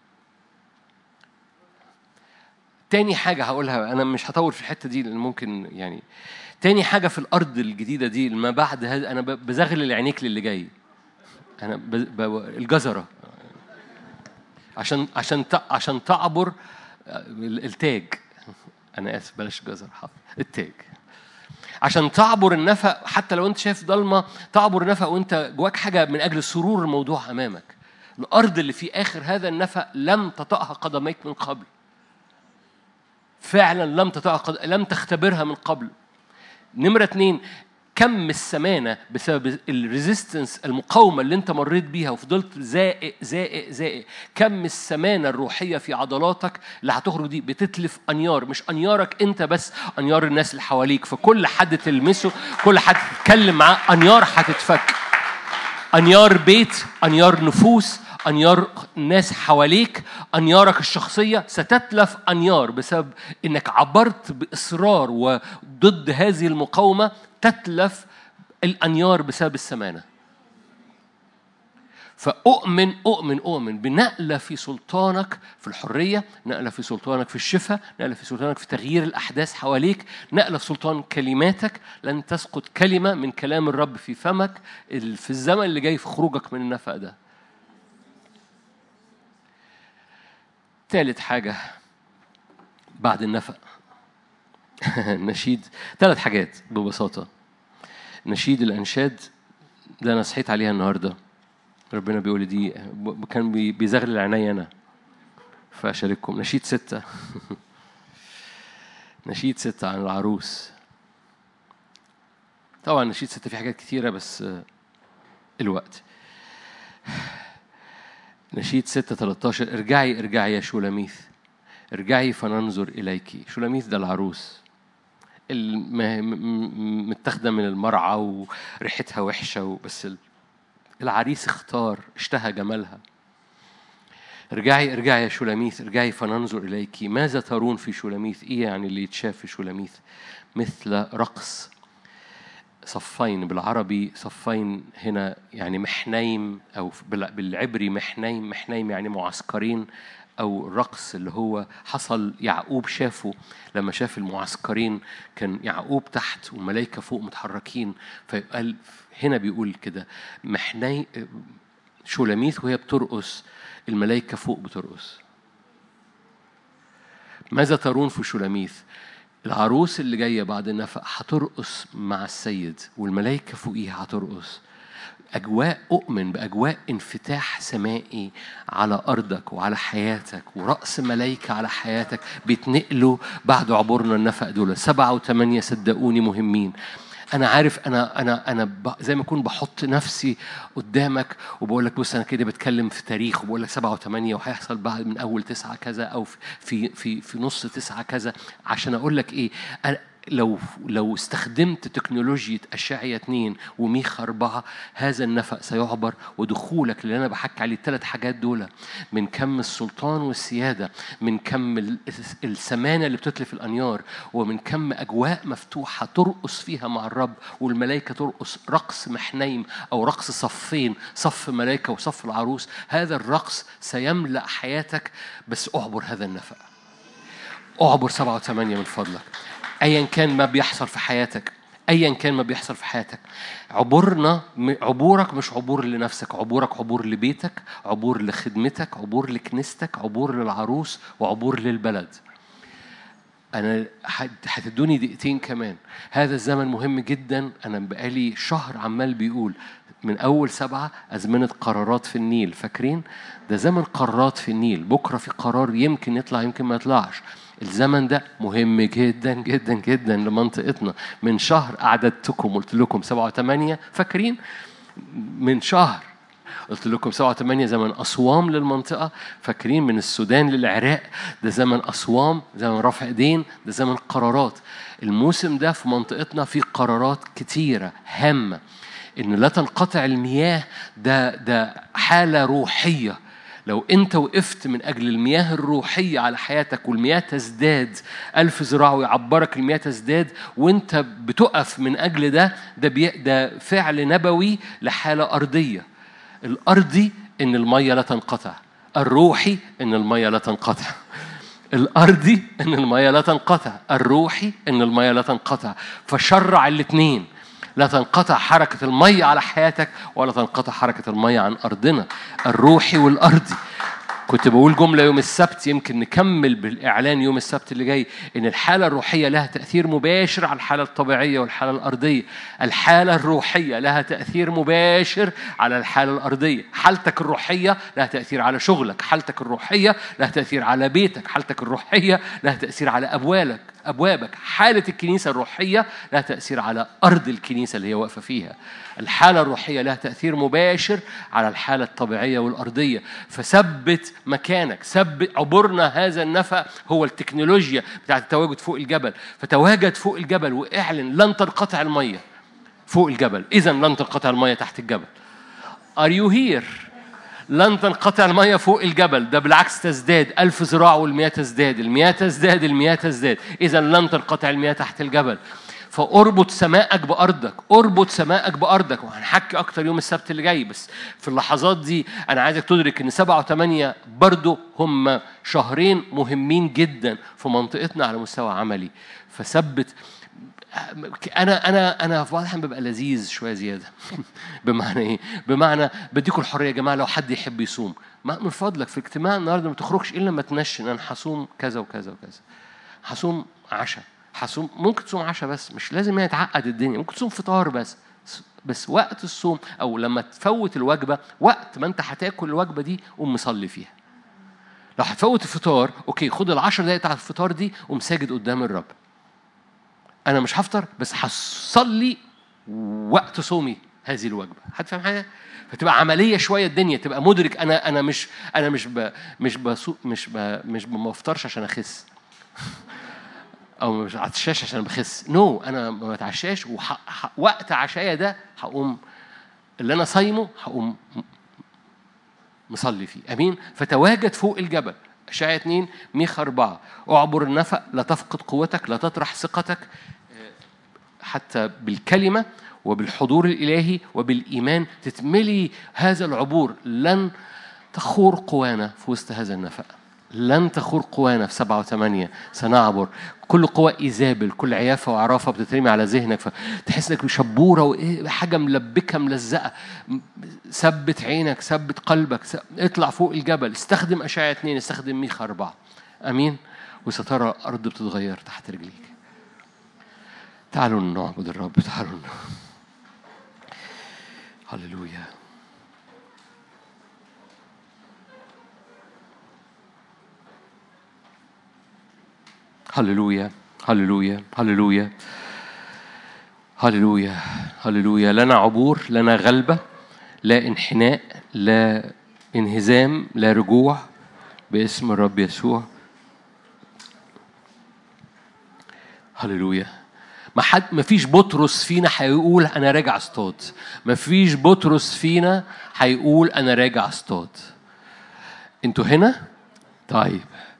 تاني حاجة هقولها أنا مش هطول في الحتة دي لأن ممكن يعني تاني حاجة في الأرض الجديدة دي ما بعد هذا أنا بزغل عينيك للي جاي أنا ب... ب... الجزرة عشان عشان عشان تعبر التاج أنا آسف بلاش جزر حاضر التاج عشان تعبر النفق حتى لو أنت شايف ضلمة تعبر النفق وأنت جواك حاجة من أجل سرور الموضوع أمامك الأرض اللي في آخر هذا النفق لم تطأها قدميك من قبل فعلا لم تتعقد لم تختبرها من قبل نمرة اتنين كم السمانة بسبب الريزيستنس المقاومة اللي انت مريت بيها وفضلت زائق زائق زائق كم السمانة الروحية في عضلاتك اللي هتخرج دي بتتلف أنيار مش أنيارك انت بس أنيار الناس اللي حواليك فكل حد تلمسه كل حد تتكلم معاه أنيار هتتفك أنيار بيت أنيار نفوس أنيار الناس حواليك أنيارك الشخصية ستتلف أنيار بسبب إنك عبرت بإصرار وضد هذه المقاومة تتلف الأنيار بسبب السمانة فأؤمن أؤمن أؤمن بنقلة في سلطانك في الحرية نقلة في سلطانك في الشفاء نقلة في سلطانك في تغيير الأحداث حواليك نقلة في سلطان كلماتك لن تسقط كلمة من كلام الرب في فمك في الزمن اللي جاي في خروجك من النفق ده ثالث حاجة بعد النفق نشيد ثلاث حاجات ببساطة نشيد الأنشاد ده أنا صحيت عليها النهاردة ربنا بيقول لي دي كان بيزغلل عيني أنا فأشارككم نشيد ستة نشيد ستة عن العروس طبعا نشيد ستة في حاجات كتيرة بس الوقت نشيد ستة 13 ارجعي ارجعي يا شولاميث ارجعي فننظر إليك شولاميث ده العروس متاخدة من المرعى وريحتها وحشة بس العريس اختار اشتهى جمالها ارجعي ارجعي يا شولاميث ارجعي فننظر إليك ماذا ترون في شولاميث إيه يعني اللي يتشاف في شولاميث مثل رقص صفين بالعربي صفين هنا يعني محنيم أو بالعبري محنيم محنيم يعني معسكرين أو الرقص اللي هو حصل يعقوب شافه لما شاف المعسكرين كان يعقوب تحت والملائكة فوق متحركين فقال هنا بيقول كده محني شولاميث وهي بترقص الملائكة فوق بترقص ماذا ترون في شولاميث العروس اللي جاية بعد النفق هترقص مع السيد والملائكة فوقيها هترقص أجواء أؤمن بأجواء انفتاح سمائي على أرضك وعلى حياتك ورأس ملايكة على حياتك بيتنقلوا بعد عبورنا النفق دول سبعة وثمانية صدقوني مهمين انا عارف انا انا انا زي ما اكون بحط نفسي قدامك وبقول لك بص انا كده بتكلم في تاريخ وبقول لك سبعة وثمانية وهيحصل بعد من اول تسعة كذا او في في في نص تسعة كذا عشان اقول لك ايه أنا لو لو استخدمت تكنولوجيا أشعية اثنين وميخا أربعة هذا النفق سيعبر ودخولك اللي أنا بحكي عليه الثلاث حاجات دول من كم السلطان والسيادة من كم السمانة اللي بتتلف الأنيار ومن كم أجواء مفتوحة ترقص فيها مع الرب والملائكة ترقص رقص محنيم أو رقص صفين صف ملائكة وصف العروس هذا الرقص سيملأ حياتك بس أعبر هذا النفق أعبر سبعة وثمانية من فضلك ايا كان ما بيحصل في حياتك ايا كان ما بيحصل في حياتك عبورنا عبورك مش عبور لنفسك عبورك عبور لبيتك عبور لخدمتك عبور لكنيستك عبور للعروس وعبور للبلد أنا هتدوني دقيقتين كمان هذا الزمن مهم جدا أنا بقالي شهر عمال بيقول من أول سبعة أزمنة قرارات في النيل فاكرين؟ ده زمن قرارات في النيل بكرة في قرار يمكن يطلع يمكن ما يطلعش الزمن ده مهم جدا جدا جدا لمنطقتنا من شهر أعددتكم قلت لكم سبعة وثمانية فاكرين من شهر قلت لكم سبعة وثمانية زمن أصوام للمنطقة فاكرين من السودان للعراق ده زمن أصوام زمن رفع ايدين ده زمن قرارات الموسم ده في منطقتنا في قرارات كتيرة هامة إن لا تنقطع المياه ده ده حالة روحية لو أنت وقفت من أجل المياه الروحية على حياتك والمياه تزداد ألف ذراع ويعبرك المياه تزداد وأنت بتقف من أجل ده ده, بي ده فعل نبوي لحالة أرضية الأرضي إن المية لا تنقطع الروحي إن المية لا تنقطع الأرضي إن المية لا تنقطع الروحي إن المية لا تنقطع فشرع الاثنين لا تنقطع حركة المية على حياتك ولا تنقطع حركة المية عن أرضنا الروحي والأرضي كنت بقول جملة يوم السبت يمكن نكمل بالإعلان يوم السبت اللي جاي إن الحالة الروحية لها تأثير مباشر على الحالة الطبيعية والحالة الأرضية الحالة الروحية لها تأثير مباشر على الحالة الأرضية حالتك الروحية لها تأثير على شغلك حالتك الروحية لها تأثير على بيتك حالتك الروحية لها تأثير على أبوالك أبوابك حالة الكنيسة الروحية لها تأثير على أرض الكنيسة اللي هي واقفة فيها الحالة الروحية لها تأثير مباشر على الحالة الطبيعية والأرضية فثبت مكانك ثبت عبرنا هذا النفق هو التكنولوجيا بتاعت التواجد فوق الجبل فتواجد فوق الجبل واعلن لن تنقطع المية فوق الجبل إذا لن تنقطع المية تحت الجبل Are you here؟ لن تنقطع المية فوق الجبل ده بالعكس تزداد ألف ذراع والمياه تزداد المياه تزداد المياه تزداد إذا لن تنقطع المياه تحت الجبل فاربط سماءك بأرضك اربط سماءك بأرضك وهنحكي أكتر يوم السبت اللي جاي بس في اللحظات دي أنا عايزك تدرك إن سبعة وثمانية برضو هم شهرين مهمين جدا في منطقتنا على مستوى عملي فثبت انا انا انا في بعض ببقى لذيذ شويه زياده بمعنى ايه بمعنى بديكم الحريه يا جماعه لو حد يحب يصوم من فضلك في اجتماع النهارده ما تخرجش الا لما تنشن انا هصوم كذا وكذا وكذا هصوم عشاء هصوم ممكن تصوم عشاء بس مش لازم يعني تعقد الدنيا ممكن تصوم فطار بس بس وقت الصوم او لما تفوت الوجبه وقت ما انت هتاكل الوجبه دي قوم مصلي فيها لو هتفوت الفطار اوكي خد العشر دقايق بتاعت الفطار دي قوم ساجد قدام الرب انا مش هفطر بس هصلي وقت صومي هذه الوجبه حد فاهم حاجه فتبقى عمليه شويه الدنيا تبقى مدرك انا انا مش انا مش ب مش بسوق مش ب مش ما بفطرش عشان اخس او مش عشاش عشان بخس نو no, انا ما بتعشاش ووقت عشايا ده هقوم اللي انا صايمه هقوم مصلي فيه امين فتواجد فوق الجبل اشعياء 2 ميخا 4 اعبر النفق لا تفقد قوتك لا تطرح ثقتك حتى بالكلمه وبالحضور الالهي وبالايمان تتملي هذا العبور لن تخور قوانا في وسط هذا النفق لن تخور قوانا في سبعة وثمانية سنعبر كل قوة إيزابل كل عيافة وعرافة بتترمي على ذهنك فتحس إنك شبورة وحاجة ملبكة ملزقة ثبت عينك ثبت قلبك اطلع فوق الجبل استخدم أشعة اثنين استخدم ميخا أربعة أمين وسترى الأرض بتتغير تحت رجليك تعالوا نعبد الرب تعالوا هللويا هللويا هللويا هللويا هللويا هللويا لنا عبور لنا غلبة لا انحناء لا انهزام لا رجوع باسم الرب يسوع هللويا ما حد ما فيش بطرس فينا هيقول انا راجع اصطاد ما فيش بطرس فينا هيقول انا راجع اصطاد انتوا هنا طيب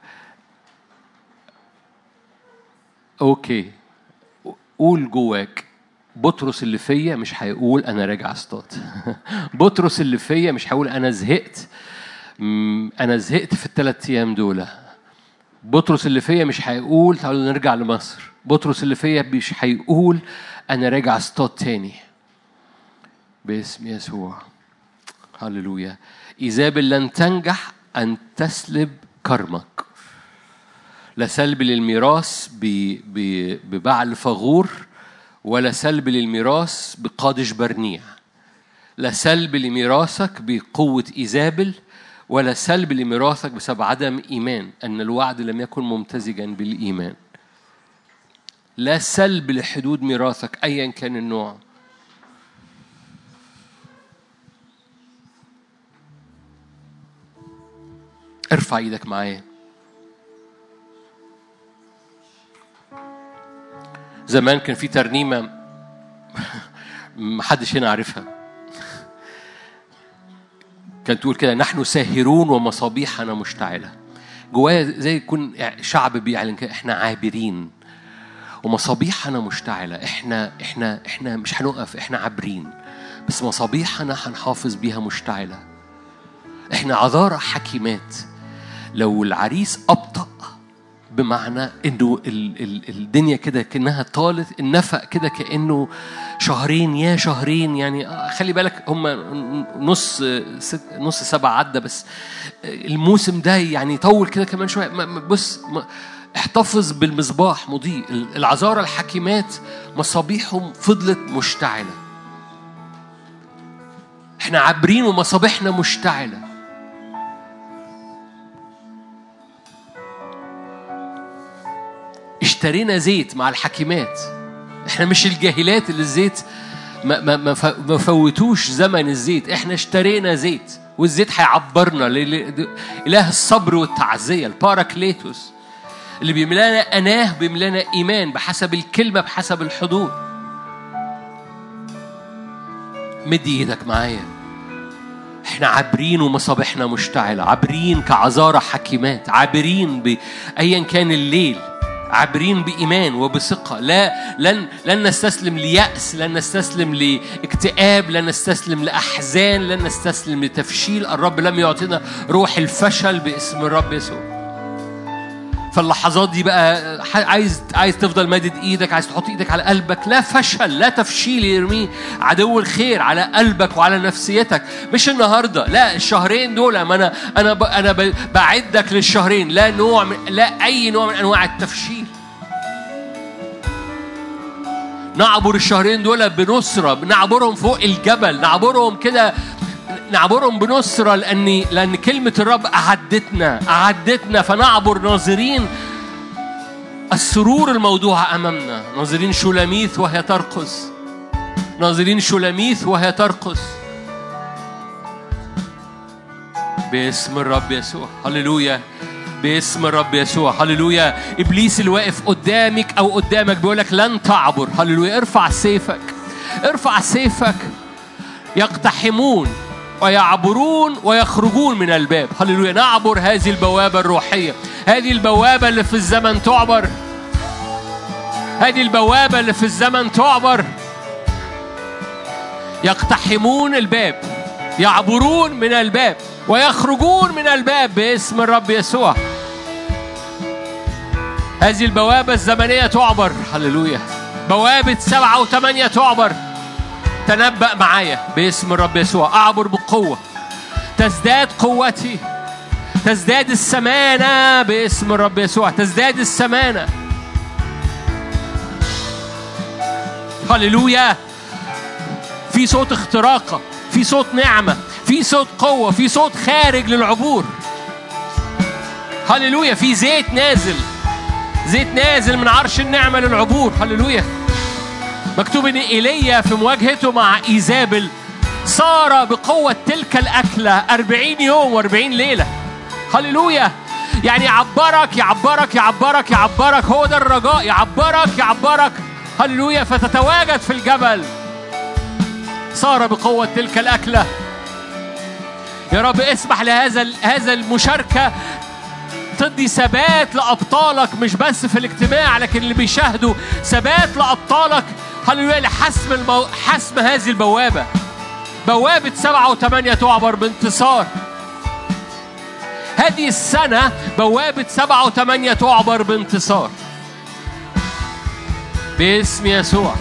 اوكي قول جواك بطرس اللي فيا مش هيقول انا راجع اصطاد بطرس اللي فيا مش هيقول انا زهقت انا زهقت في الثلاث ايام دول بطرس اللي فيا مش هيقول تعالوا نرجع لمصر بطرس اللي فيا مش هيقول انا راجع اصطاد تاني باسم يسوع هللويا ايزابل لن تنجح ان تسلب كرمك لا سلب للميراث ببعل فغور ولا سلب للميراث بقادش برنيع لا سلب لميراثك بقوة إيزابل ولا سلب لميراثك بسبب عدم إيمان أن الوعد لم يكن ممتزجا بالإيمان لا سلب لحدود ميراثك أيا كان النوع ارفع ايدك معايا زمان كان في ترنيمة محدش هنا عارفها كانت تقول كده نحن ساهرون ومصابيحنا مشتعلة جوايا زي يكون شعب بيعلن كده احنا عابرين ومصابيحنا مشتعلة احنا احنا احنا مش هنقف احنا عابرين بس مصابيحنا هنحافظ بيها مشتعلة احنا عذارى حكيمات لو العريس أبطأ بمعنى انه ال ال الدنيا كده كانها طالت النفق كده كانه شهرين يا شهرين يعني آه، خلي بالك هم نص ست نص سبعة عدى بس الموسم ده يعني يطول كده كمان شويه بص احتفظ بالمصباح مضيء العذارى الحكيمات مصابيحهم فضلت مشتعله احنا عابرين ومصابيحنا مشتعله اشترينا زيت مع الحكيمات احنا مش الجاهلات اللي الزيت ما, ما, ما فوتوش زمن الزيت احنا اشترينا زيت والزيت هيعبرنا اله الصبر والتعزيه الباراكليتوس اللي بيملانا اناه بيملانا ايمان بحسب الكلمه بحسب الحضور مد ايدك معايا احنا عابرين ومصابيحنا مشتعله عابرين كعذارى حكيمات عابرين بايا كان الليل عابرين بإيمان وبثقة لا لن لن نستسلم ليأس لن نستسلم لاكتئاب لن نستسلم لأحزان لن نستسلم لتفشيل الرب لم يعطينا روح الفشل باسم الرب يسوع فاللحظات دي بقى عايز عايز تفضل مادد ايدك عايز تحط ايدك على قلبك لا فشل لا تفشيل يرميه عدو الخير على قلبك وعلى نفسيتك مش النهارده لا الشهرين دول ما انا انا انا بعدك للشهرين لا نوع من لا اي نوع من انواع التفشيل نعبر الشهرين دول بنصرة نعبرهم فوق الجبل نعبرهم كده نعبرهم بنصرة لأن لأن كلمة الرب أعدتنا أعدتنا فنعبر ناظرين السرور الموضوع أمامنا ناظرين شولاميث وهي ترقص ناظرين شولاميث وهي ترقص باسم الرب يسوع هللويا باسم الرب يسوع هللويا ابليس اللي واقف قدامك او قدامك بيقول لك لن تعبر هللويا ارفع سيفك ارفع سيفك يقتحمون ويعبرون ويخرجون من الباب هللويا نعبر هذه البوابة الروحية هذه البوابة اللي في الزمن تعبر هذه البوابة اللي في الزمن تعبر يقتحمون الباب يعبرون من الباب ويخرجون من الباب باسم الرب يسوع هذه البوابة الزمنية تعبر هللويا بوابة سبعة وثمانية تعبر تنبأ معايا باسم الرب يسوع أعبر بقوة تزداد قوتي تزداد السمانة باسم الرب يسوع تزداد السمانة هللويا في صوت اختراقة في صوت نعمة في صوت قوة في صوت خارج للعبور هللويا في زيت نازل زيت نازل من عرش النعمة للعبور هللويا مكتوب ان ايليا في مواجهته مع ايزابل صار بقوة تلك الأكلة أربعين يوم وأربعين ليلة هللويا يعني يعبرك يعبرك يعبرك يعبرك هو ده الرجاء يعبرك يعبرك هللويا فتتواجد في الجبل صار بقوة تلك الأكلة يا رب اسمح لهذا هذا المشاركة تدي ثبات لأبطالك مش بس في الاجتماع لكن اللي بيشاهدوا ثبات لأبطالك هللويا لحسم المو... حسم هذه البوابة بوابة سبعة وثمانية تعبر بانتصار هذه السنة بوابة سبعة وثمانية تعبر بانتصار باسم يسوع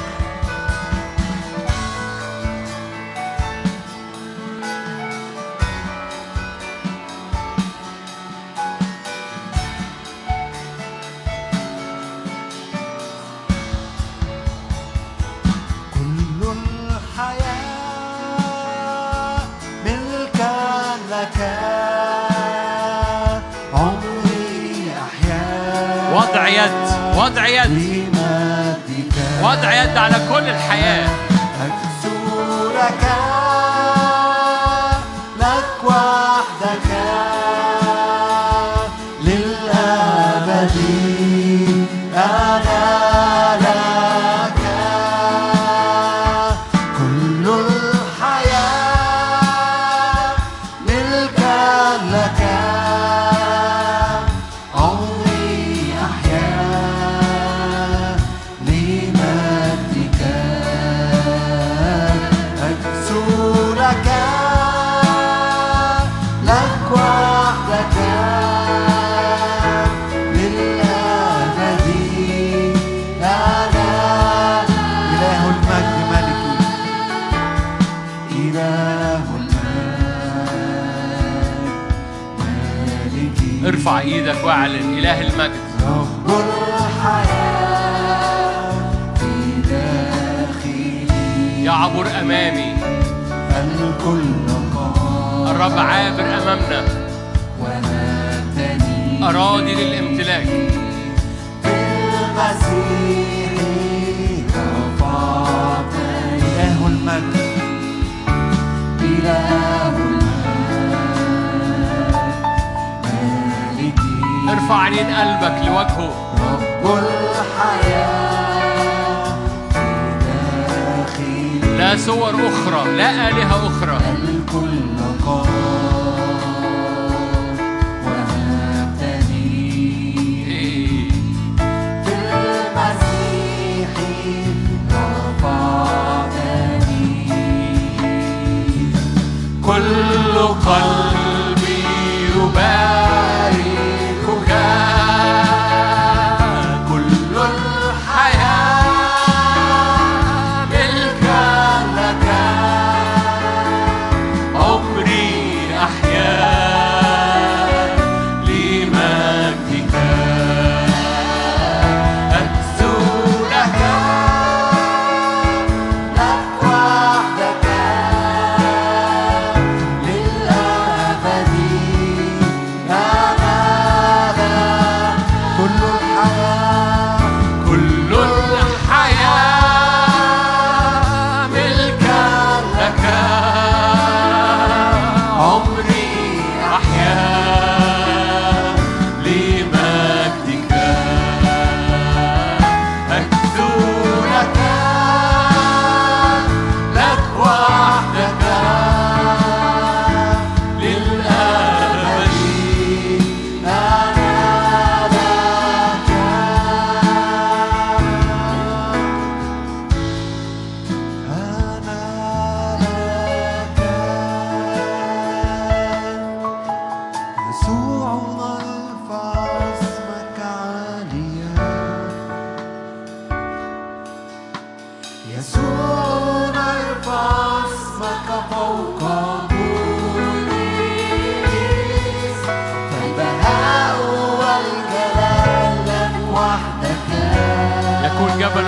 وضع يد وضع يد على كل الحياة أكسو لك لك وحدك للأبد أنا ارفع ايدك واعلن اله المجد رب الحياه في داخلي يعبر امامي الكل الرب عابر امامنا أراضي للامتلاك في المسيح رفعتني إله المجد إله المجد ارفع عينين قلبك لوجهه رب الحياة لا صور أخرى لا آلهة أخرى الكل كل قلبي يبارك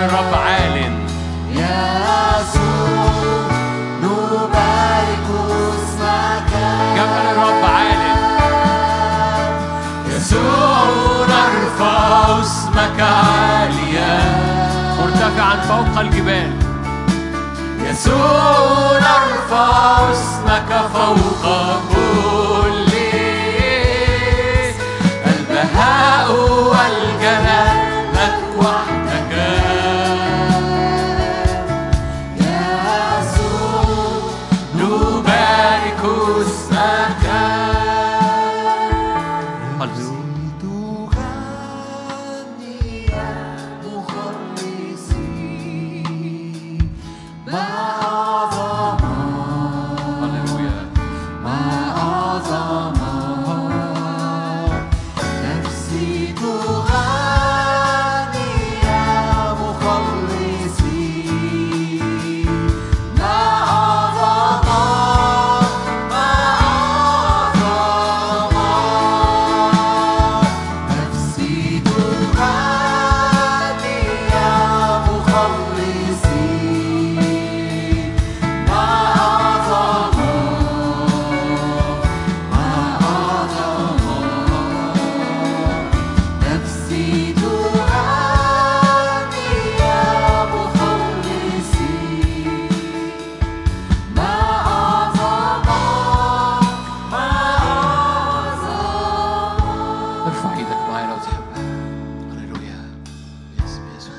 الرب عال يسوع نبارك اسمك جبل الرب عال يسوع نرفع اسمك عاليا مرتفعا فوق الجبال يسوع نرفع اسمك فوق كل البهاء والجلال لك وحدك يسوع نبارك اسمك تغني يا مخلصي ما أعظم هللويا ما أعظم نفسي تغني يا مخلصي ما أعظم ما أعظم نفسي تغني يا مخلصي ما أعظم ما أعظم نفسي تغني يا مخلصي ما أعظم ما أعظم ارفع ايدك معايا لو تحب هللويا باسم يسوع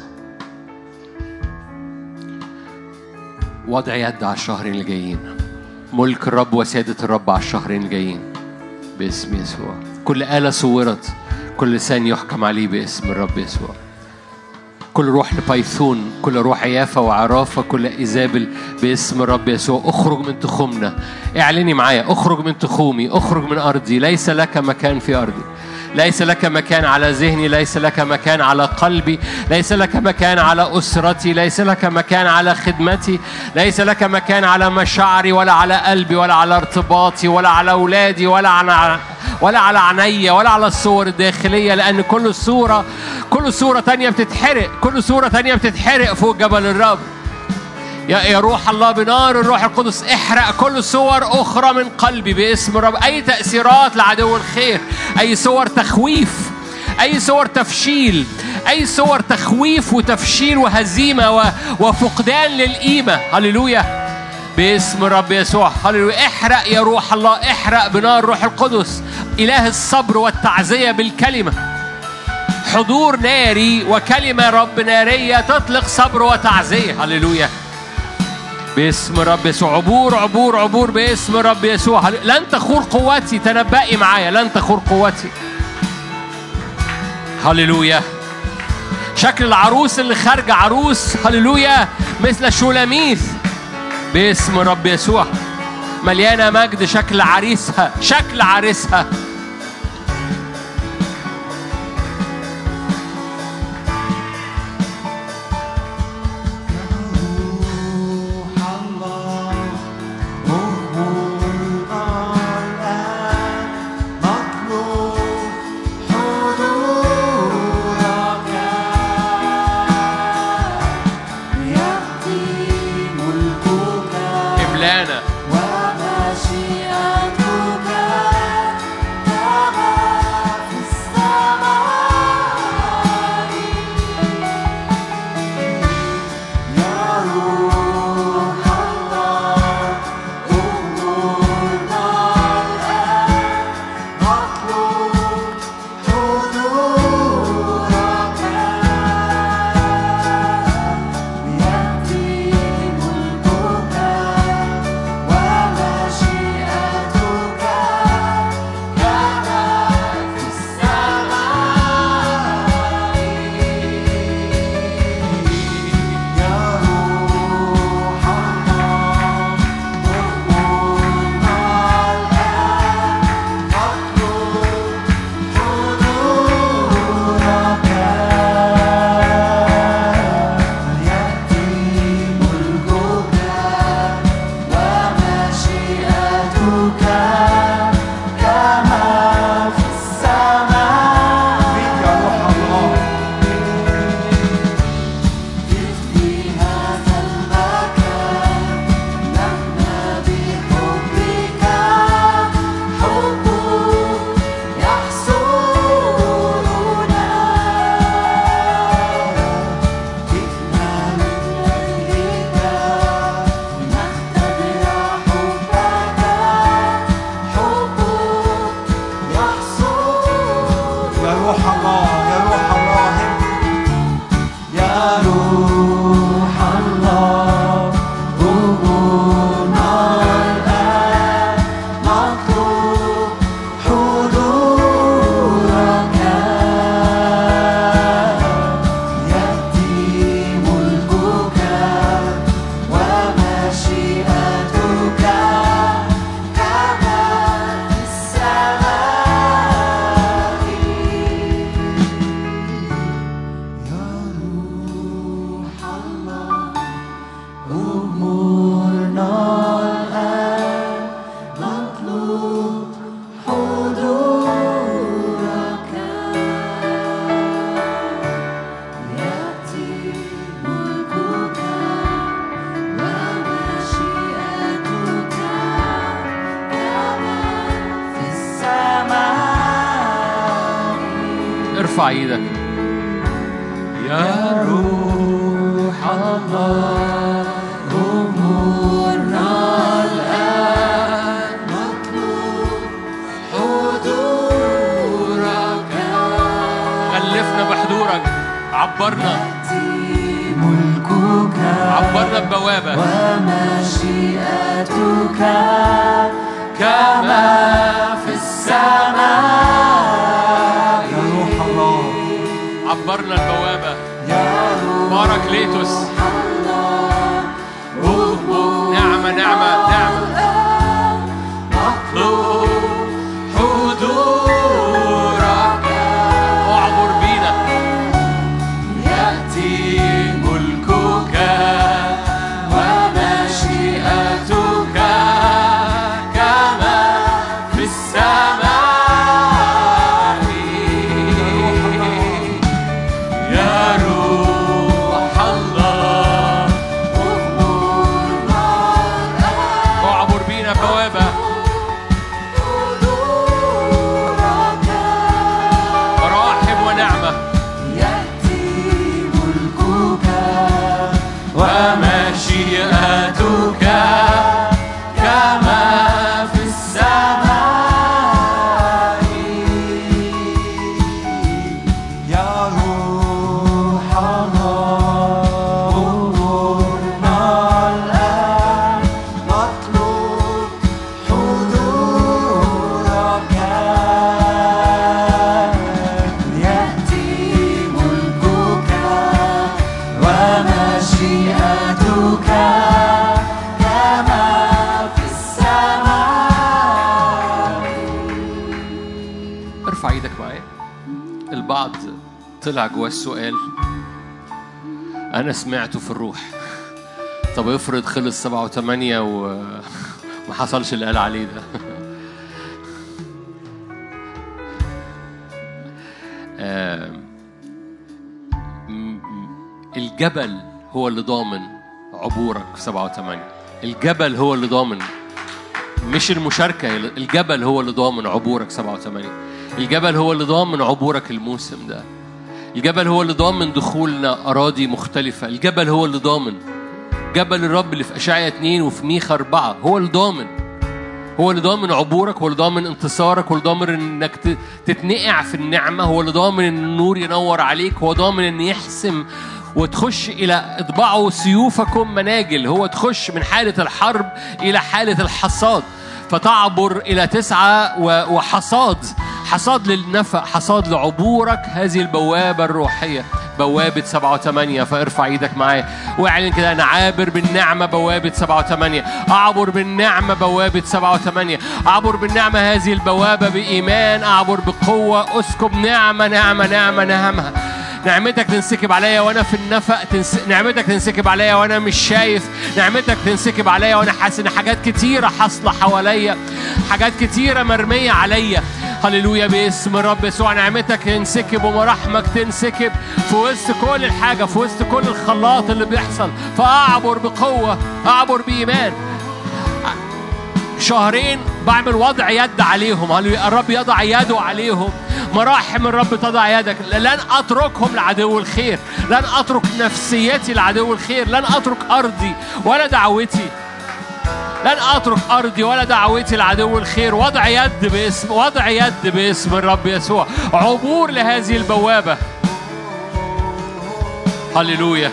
وضع يد على الشهرين اللي جايين ملك الرب وسيادة الرب على الشهرين اللي جايين باسم يسوع كل آلة صورت كل لسان يحكم عليه باسم الرب يسوع كل روح لبيثون كل روح يافا وعرافة كل إيزابل باسم الرب يسوع اخرج من تخومنا اعلني معايا اخرج من تخومي اخرج من أرضي ليس لك مكان في أرضي ليس لك مكان على ذهني ليس لك مكان على قلبي ليس لك مكان على أسرتي ليس لك مكان على خدمتي ليس لك مكان على مشاعري ولا على قلبي ولا على ارتباطي ولا على أولادي ولا على ولا على عينيا ولا على الصور الداخلية لأن كل صورة كل صورة تانية بتتحرق كل صورة تانية بتتحرق فوق جبل الرب يا يا روح الله بنار الروح القدس احرق كل صور أخرى من قلبي باسم الرب أي تأثيرات لعدو الخير أي صور تخويف أي صور تفشيل أي صور تخويف وتفشيل وهزيمة و- وفقدان للقيمة هللويا باسم الرب يسوع هللويا احرق يا روح الله احرق بنار الروح القدس إله الصبر والتعزية بالكلمة حضور ناري وكلمة رب نارية تطلق صبر وتعزية هللويا باسم رب يسوع عبور عبور عبور باسم رب يسوع هل- لن تخور قوتي تنبئي معايا لن تخور قوتي هللويا شكل العروس اللي خارجة عروس هللويا مثل شولاميث باسم رب يسوع مليانة مجد شكل عريسها شكل عريسها روح الله أمورنا الآن مطلوب حضورك يأتي ملكك إملانا ومشيئتك كما في السماء يا روح الله أمورنا الآن مطلوب حضورك يأتي ملكك ارفع ايدك يا روح الله أمورنا الآن نطلب حضورك غلفنا بحضورك عبرنا ملكك عبرنا ببوابة ومشيئتك كما في السماء يا روح الله عبرنا البوابة يا روح باراكليتوس الله نعمة نعمة نعمة نطلب حضورك واعبر بينا يأتي ملكك ومشيئتك كما في السماء يا روح الله أمورنا الآن اعبر بينا بوابة حضورك مراحب ونعمة يأتي ملكك ومشيئتك كما في السماء يا روح الله أمورنا الآن نطلب حضورك يأتي ملكك ومشيئتك كما في السماء ارفع ايدك معايا البعض طلع جواه السؤال انا سمعته في الروح طب افرض خلص سبعة وثمانية وما حصلش اللي قال عليه ده آم، م- م- الجبل هو اللي ضامن عبورك في سبعة وثمانية الجبل هو اللي ضامن مش المشاركة الجبل هو اللي ضامن عبورك سبعة وثمانية الجبل هو اللي ضامن عبورك الموسم ده الجبل هو اللي ضامن دخولنا أراضي مختلفة الجبل هو اللي ضامن جبل الرب اللي في أشعيا اتنين وفي ميخا أربعة هو اللي ضامن هو اللي ضامن عبورك هو اللي ضامن انتصارك هو اللي ضامن انك ت- تتنقع في النعمة هو اللي ضامن ان النور ينور عليك هو ضامن ان يحسم وتخش الى اطبعوا سيوفكم مناجل هو تخش من حالة الحرب الى حالة الحصاد فتعبر الى تسعة و- وحصاد حصاد للنفع حصاد لعبورك هذه البوابة الروحية بوابة سبعة وثمانية فارفع ايدك معايا واعلن كده انا عابر بالنعمة بوابة سبعة وثمانية اعبر بالنعمة بوابة سبعة وثمانية اعبر بالنعمة هذه البوابة بإيمان اعبر بقوة اسكب نعمة نعمة نعمة نعمة نعمتك تنسكب عليا وانا في النفق تنس... نعمتك تنسكب عليا وانا مش شايف نعمتك تنسكب عليا وانا حاسس ان حاجات كتيره حاصله حواليا حاجات كتيره مرميه عليا هللويا باسم الرب يسوع نعمتك تنسكب ومراحمك تنسكب في وسط كل الحاجه في وسط كل الخلاط اللي بيحصل فاعبر بقوه اعبر بايمان شهرين بعمل وضع يد عليهم هللويا الرب يضع يده عليهم مراحم الرب تضع يدك لن اتركهم لعدو الخير لن اترك نفسيتي لعدو الخير لن اترك ارضي ولا دعوتي لن اترك ارضي ولا دعوتي لعدو الخير وضع يد باسم وضع يد باسم الرب يسوع عبور لهذه البوابه هللويا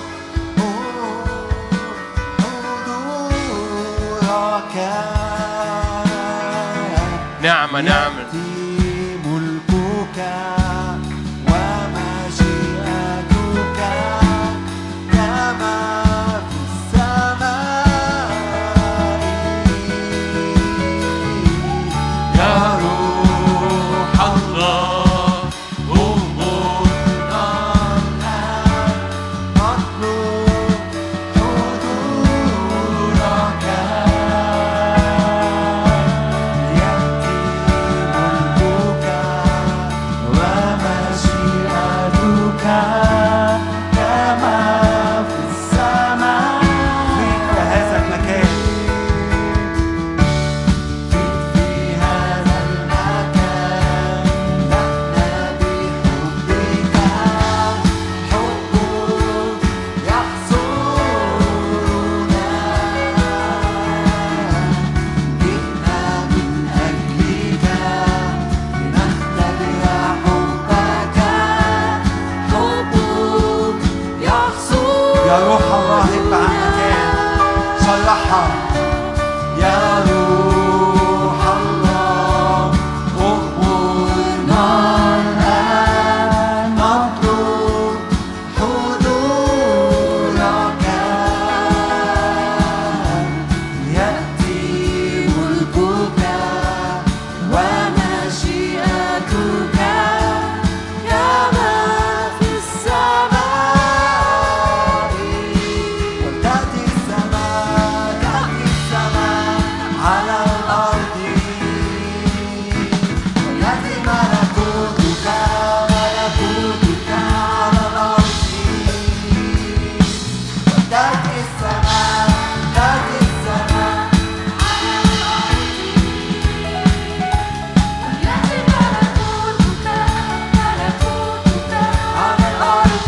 حضورك نعمة نعمة يأتي ملكك ومشيئتك كما في السماء يا روح الله أمورنا الآن نطلب حضورك يأتي على الأرض ويأتي ملكوتك ملكوتك على الأرض تأتي السماء تأتي السماء على الأرض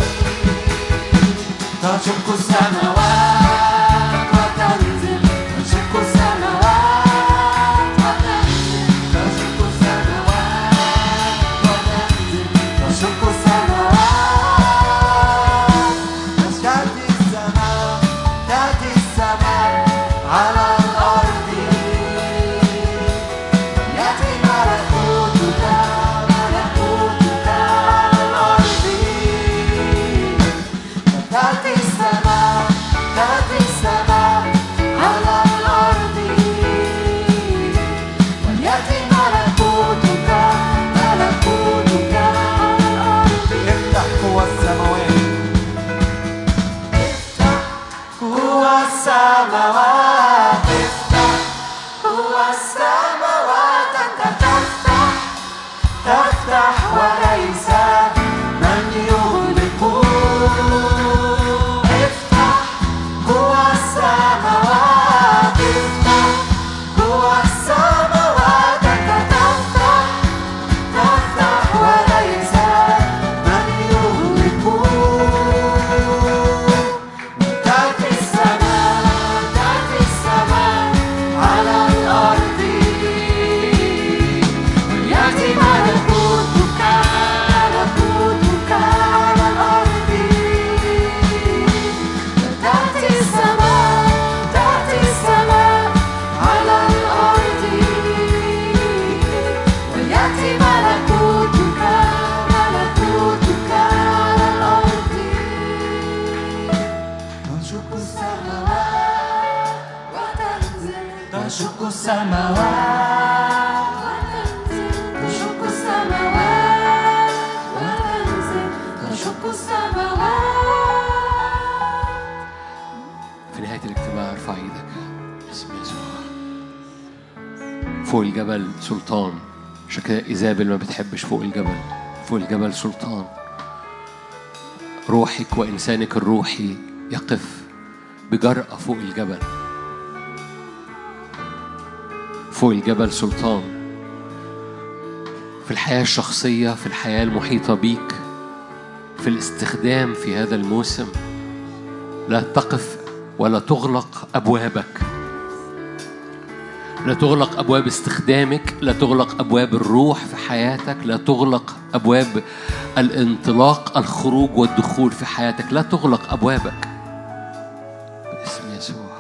تشق السماوات وتنزل تشق السماوات وتنزل تشق السماوات وتنزل تشق السماوات تأتي السماء تأتي السماء على الأرض يأتي ملكوتك ملكوتك على الأرض تأتي السماء تأتي السماء على الأرض وليأتي ملكوتك ملكوتك على الأرض افتح قوى السماوات افتح قوى السماوات افتح قوى السماوات أنت تفتح تفتح وليس من يغلق افتح قوى السماوات افتح قوى السماوات انت تفتح تفتح وليس من يغلق تأتي السماء تأتي السماء على الأرض يأتي ملكوتك ملكوتك على الأرض تأتي السماء تأتي السماء على الأرض ويأتي ملكوتك ملكوتك على الأرض تشق السماوات وتنزل تشق السماوات تشق السماوات وتنزل تشق السماوات في نهاية الاجتماع ارفع ايدك باسم يسوع فوق الجبل سلطان عشان كده ايزابل ما بتحبش فوق الجبل فوق الجبل سلطان روحك وانسانك الروحي يقف بجرأة فوق الجبل فوق الجبل سلطان في الحياة الشخصية في الحياة المحيطة بيك في الاستخدام في هذا الموسم لا تقف ولا تغلق أبوابك لا تغلق أبواب استخدامك لا تغلق أبواب الروح في حياتك لا تغلق أبواب الانطلاق الخروج والدخول في حياتك لا تغلق أبوابك باسم يسوع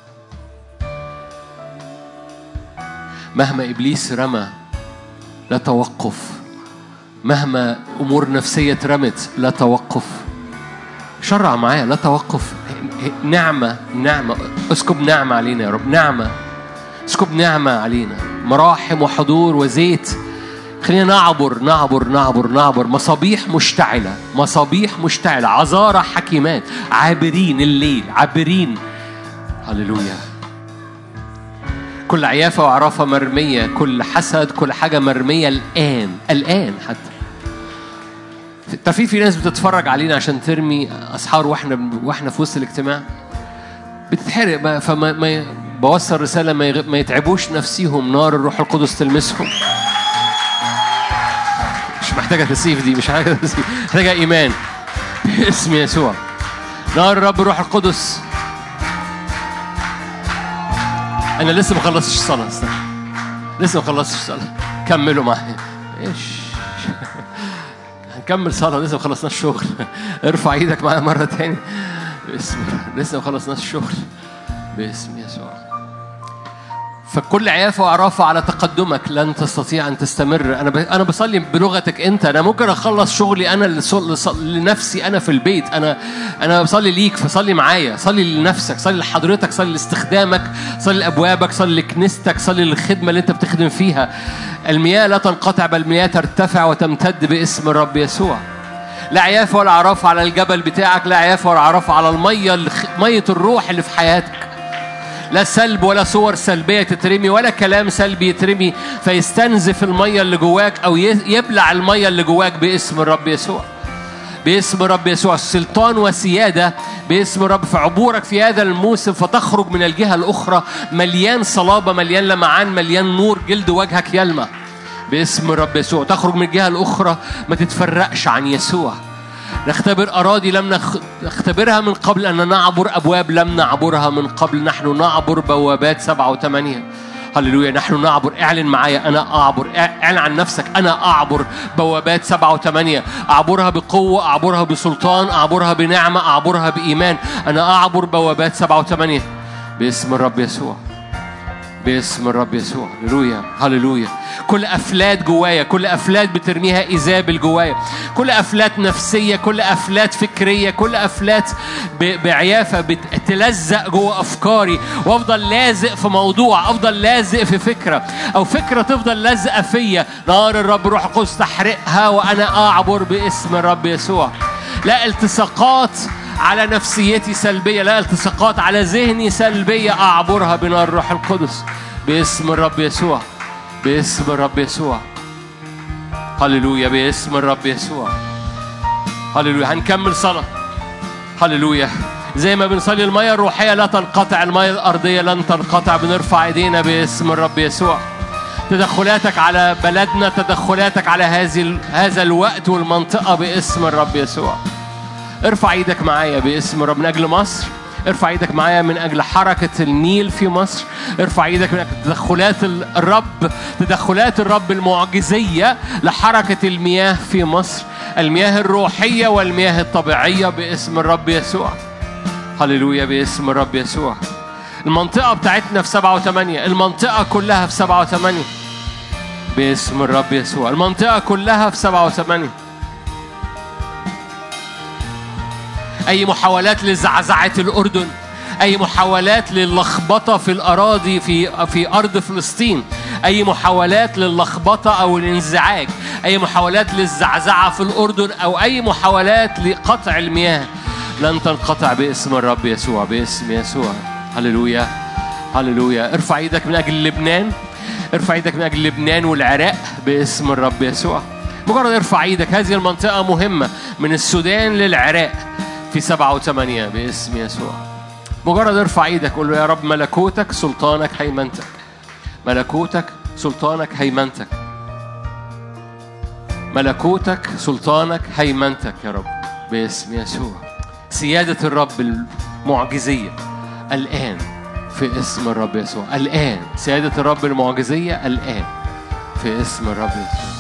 مهما إبليس رمى لا توقف مهما أمور نفسية اترمت لا توقف شرع معايا لا توقف نعمة نعمة اسكب نعمة علينا يا رب نعمة اسكب نعمة علينا مراحم وحضور وزيت خلينا نعبر نعبر نعبر نعبر مصابيح مشتعلة مصابيح مشتعلة عذارى حكيمات عابرين الليل عابرين هللويا كل عيافة وعرافة مرمية كل حسد كل حاجة مرمية الآن الآن حتى طب في في ناس بتتفرج علينا عشان ترمي اسحار واحنا واحنا في وسط الاجتماع بتتحرق بقى فما ما بوصل رساله ما, يغ... ما يتعبوش نفسيهم نار الروح القدس تلمسهم مش محتاجه تسيف دي مش محتاجه تسيف محتاجه ايمان باسم يسوع نار الرب الروح القدس انا لسه ما خلصتش الصلاه استنى. لسه ما خلصتش الصلاه كملوا معايا ايش هنكمل صلاة لسه ما خلصناش الشغل ارفع ايدك معايا مرة تاني باسم لسه ما خلصناش الشغل باسم يسوع فكل عيافة وعرافة على تقدمك لن تستطيع أن تستمر أنا ب... أنا بصلي بلغتك أنت أنا ممكن أخلص شغلي أنا لص- لص- لنفسي أنا في البيت أنا أنا بصلي ليك فصلي معايا صلي لنفسك صلي لحضرتك صلي لاستخدامك صلي لأبوابك صلي لكنيستك صلي للخدمة اللي أنت بتخدم فيها المياه لا تنقطع بل المياه ترتفع وتمتد باسم الرب يسوع لا عيافة ولا عرافة على الجبل بتاعك لا عيافة ولا عرافة على المية الخ- مية الروح اللي في حياتك لا سلب ولا صور سلبية تترمي ولا كلام سلبي يترمي فيستنزف المية اللي جواك أو ي- يبلع المية اللي جواك باسم الرب يسوع باسم رب يسوع سلطان وسيادة باسم رب في عبورك في هذا الموسم فتخرج من الجهة الأخرى مليان صلابة مليان لمعان مليان نور جلد وجهك يلمع باسم رب يسوع تخرج من الجهة الأخرى ما تتفرقش عن يسوع نختبر أراضي لم نخ- نختبرها من قبل أن نعبر أبواب لم نعبرها من قبل نحن نعبر بوابات سبعة وثمانية هللويا نحن نعبر اعلن معايا انا اعبر اعلن عن نفسك انا اعبر بوابات سبعة وثمانية اعبرها بقوة اعبرها بسلطان اعبرها بنعمة اعبرها بايمان انا اعبر بوابات سبعة وثمانية باسم الرب يسوع باسم الرب يسوع هللويا هللويا كل افلات جوايا كل افلات بترميها ايزابل جوايا كل افلات نفسيه كل افلات فكريه كل افلات ب- بعيافه بتلزق جوه افكاري وافضل لازق في موضوع افضل لازق في فكره او فكره تفضل لازقه فيا نار الرب روح القدس تحرقها وانا اعبر باسم الرب يسوع لا التصاقات على نفسيتي سلبية لا التصاقات على ذهني سلبية أعبرها بنار الروح القدس باسم الرب يسوع باسم الرب يسوع هللويا باسم الرب يسوع هللويا هنكمل صلاة هللويا زي ما بنصلي المية الروحية لا تنقطع المية الأرضية لن تنقطع بنرفع ايدينا باسم الرب يسوع تدخلاتك على بلدنا تدخلاتك على هذه ال- هذا الوقت والمنطقة باسم الرب يسوع ارفع ايدك معايا باسم الرب من اجل مصر ارفع ايدك معايا من اجل حركة النيل في مصر ارفع ايدك من اجل تدخلات ال- الرب تدخلات الرب المعجزية لحركة المياه في مصر المياه الروحية والمياه الطبيعية باسم الرب يسوع هللويا باسم الرب يسوع المنطقة بتاعتنا في سبعة وثمانية المنطقة كلها في سبعة وثمانية باسم الرب يسوع المنطقة كلها في سبعة وثمانية أي محاولات لزعزعة الأردن أي محاولات للخبطة في الأراضي في في أرض فلسطين أي محاولات للخبطة أو الانزعاج أي محاولات للزعزعة في الأردن أو أي محاولات لقطع المياه لن تنقطع باسم الرب يسوع باسم يسوع هللويا هللويا ارفع ايدك من أجل لبنان ارفع ايدك من أجل لبنان والعراق باسم الرب يسوع مجرد ارفع ايدك هذه المنطقة مهمة من السودان للعراق في سبعة وثمانية باسم يسوع مجرد ارفع ايدك قول له يا رب ملكوتك سلطانك هيمنتك ملكوتك سلطانك هيمنتك ملكوتك سلطانك هيمنتك يا رب باسم يسوع سيادة الرب المعجزية الآن في اسم الرب يسوع الآن سيادة الرب المعجزية الآن في اسم الرب يسوع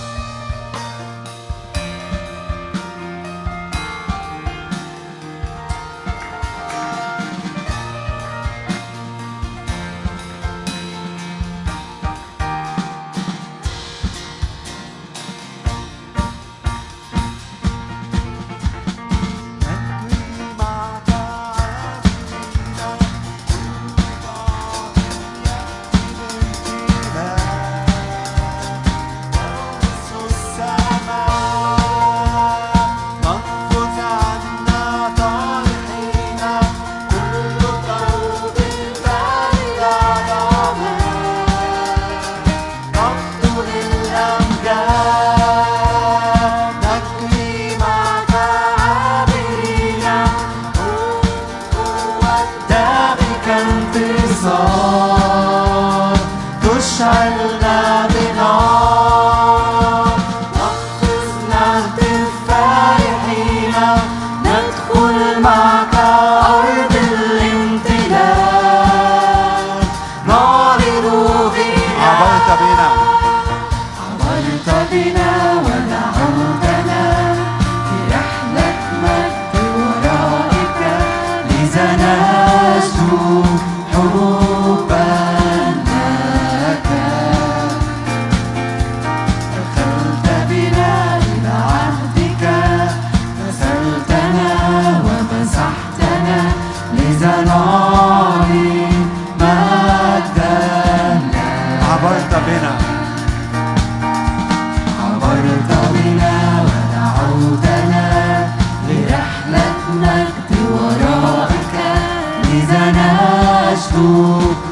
انتصار تشعلنا بنار نقفزنا نهتف فرحين ندخل معك أرض الامتلاك نعرض فيها عبرت بنا عبرت بنا ودعوتنا في رحلة مجد ورائك لذا نشدو حبا لك دخلت بنا إلى عهدك غسلتنا ومسحتنا لذا نعلي مجدا لك عبرت بنا عبرت بنا ودعوتنا لرحلة مجد ورائك لذا نشدو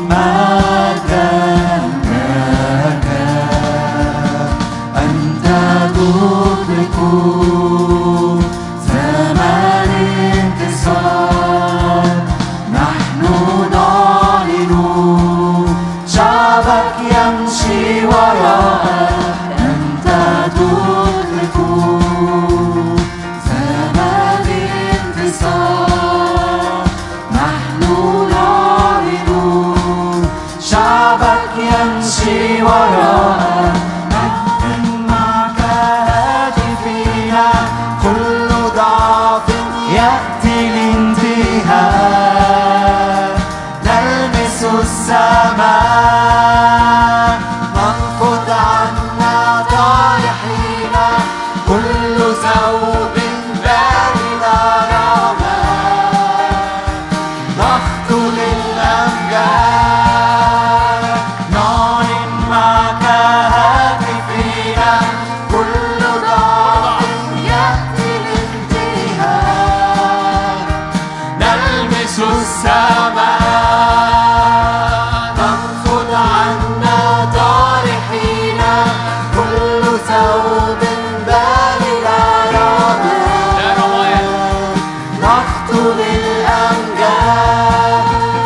مجدا لك أنت تطلق زمان انتصار نحن نعلن شعبك يمشي وراءك أنت تطلق زمان انتصار نحن نعلن شعبك يمشي وراءك نحن معك هاتفنا كل ضعف يأتي الانتهاء نلمس السماء ننفض عنا طارحين كل ثوب بارنا رماد نخطو للأمجاد نعلن معك هاتفنا كل ضعف يأتي الانتهاء نلمس السماء ننفض عنا طارحين كل ثوب بارنا رماد لا رماد نخطو للأمجاد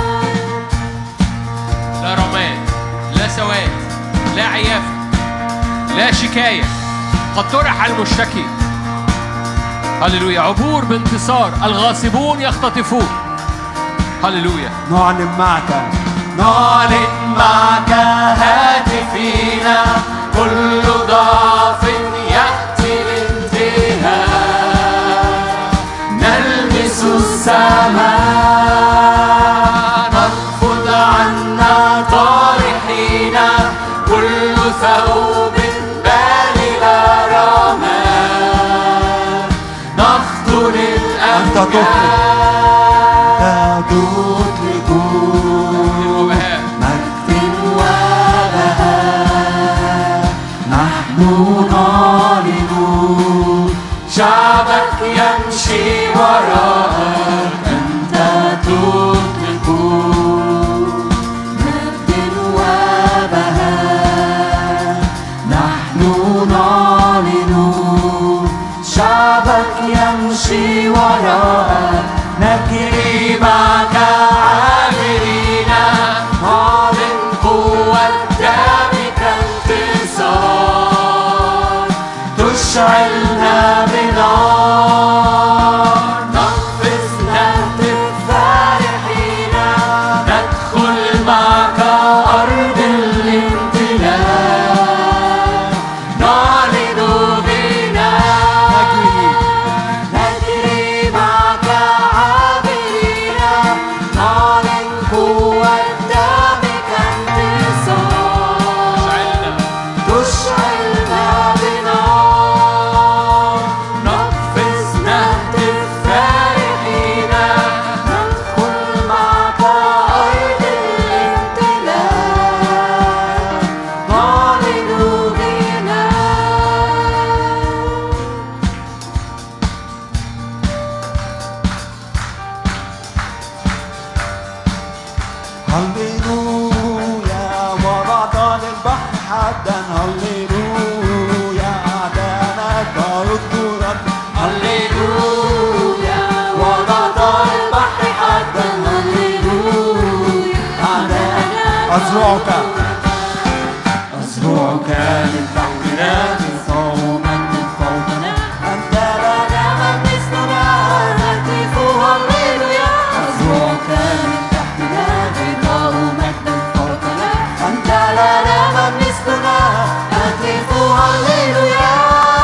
لا رماد لا سواد لا عيافة لا شكاية قد طرح المشتكي هللويا عبور بانتصار الغاصبون يختطفون هللويا نعلن معك نعلن معك هاتفنا كل ضعف يأتي الانتهاء نلمس السماء ننفض عنا طارحين كل ثوب بالغ رماد نخطو للأمجاد تطلق وبهاء مجد وبهاء نحن نعلن شعبك يمشي وراءك أنت تطلق مجد وبهاء نحن نعلن شعبك يمشي وراءك نجري معك عابرين نعلن قوة دمك انتصار تشعلنا بنار نقفز نهتف فرحين ندخل معك أرض الامتلاك نعلن غناك نجري معك عابرين نعلن قوة دمك انتصار شعلنا تشعلنا بنار نقفز نهتف فرحين ندخل معك أرض الامتلاك نعلن غناك هللويا وضعت للبحر حدا هللويا أعدانا ترد رد هللويا وضعت للبحر حدا هللويا أعدانا أزرعك أزرعك للبحر صوما من فوقنا أنت لنا من مثلنا نهتف هللويا أزرعك من تحتنا غطاء مجدا فوقنا أنت لنا من مثلنا نهتف هللويا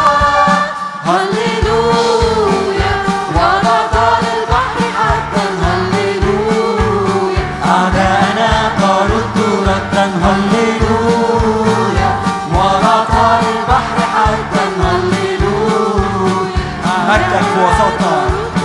هللويا وضعت للبحر حتى هللويا أعداءنا ترد ردا هللويا وضعت للبحر حتى هللويا مجدك في وسطنا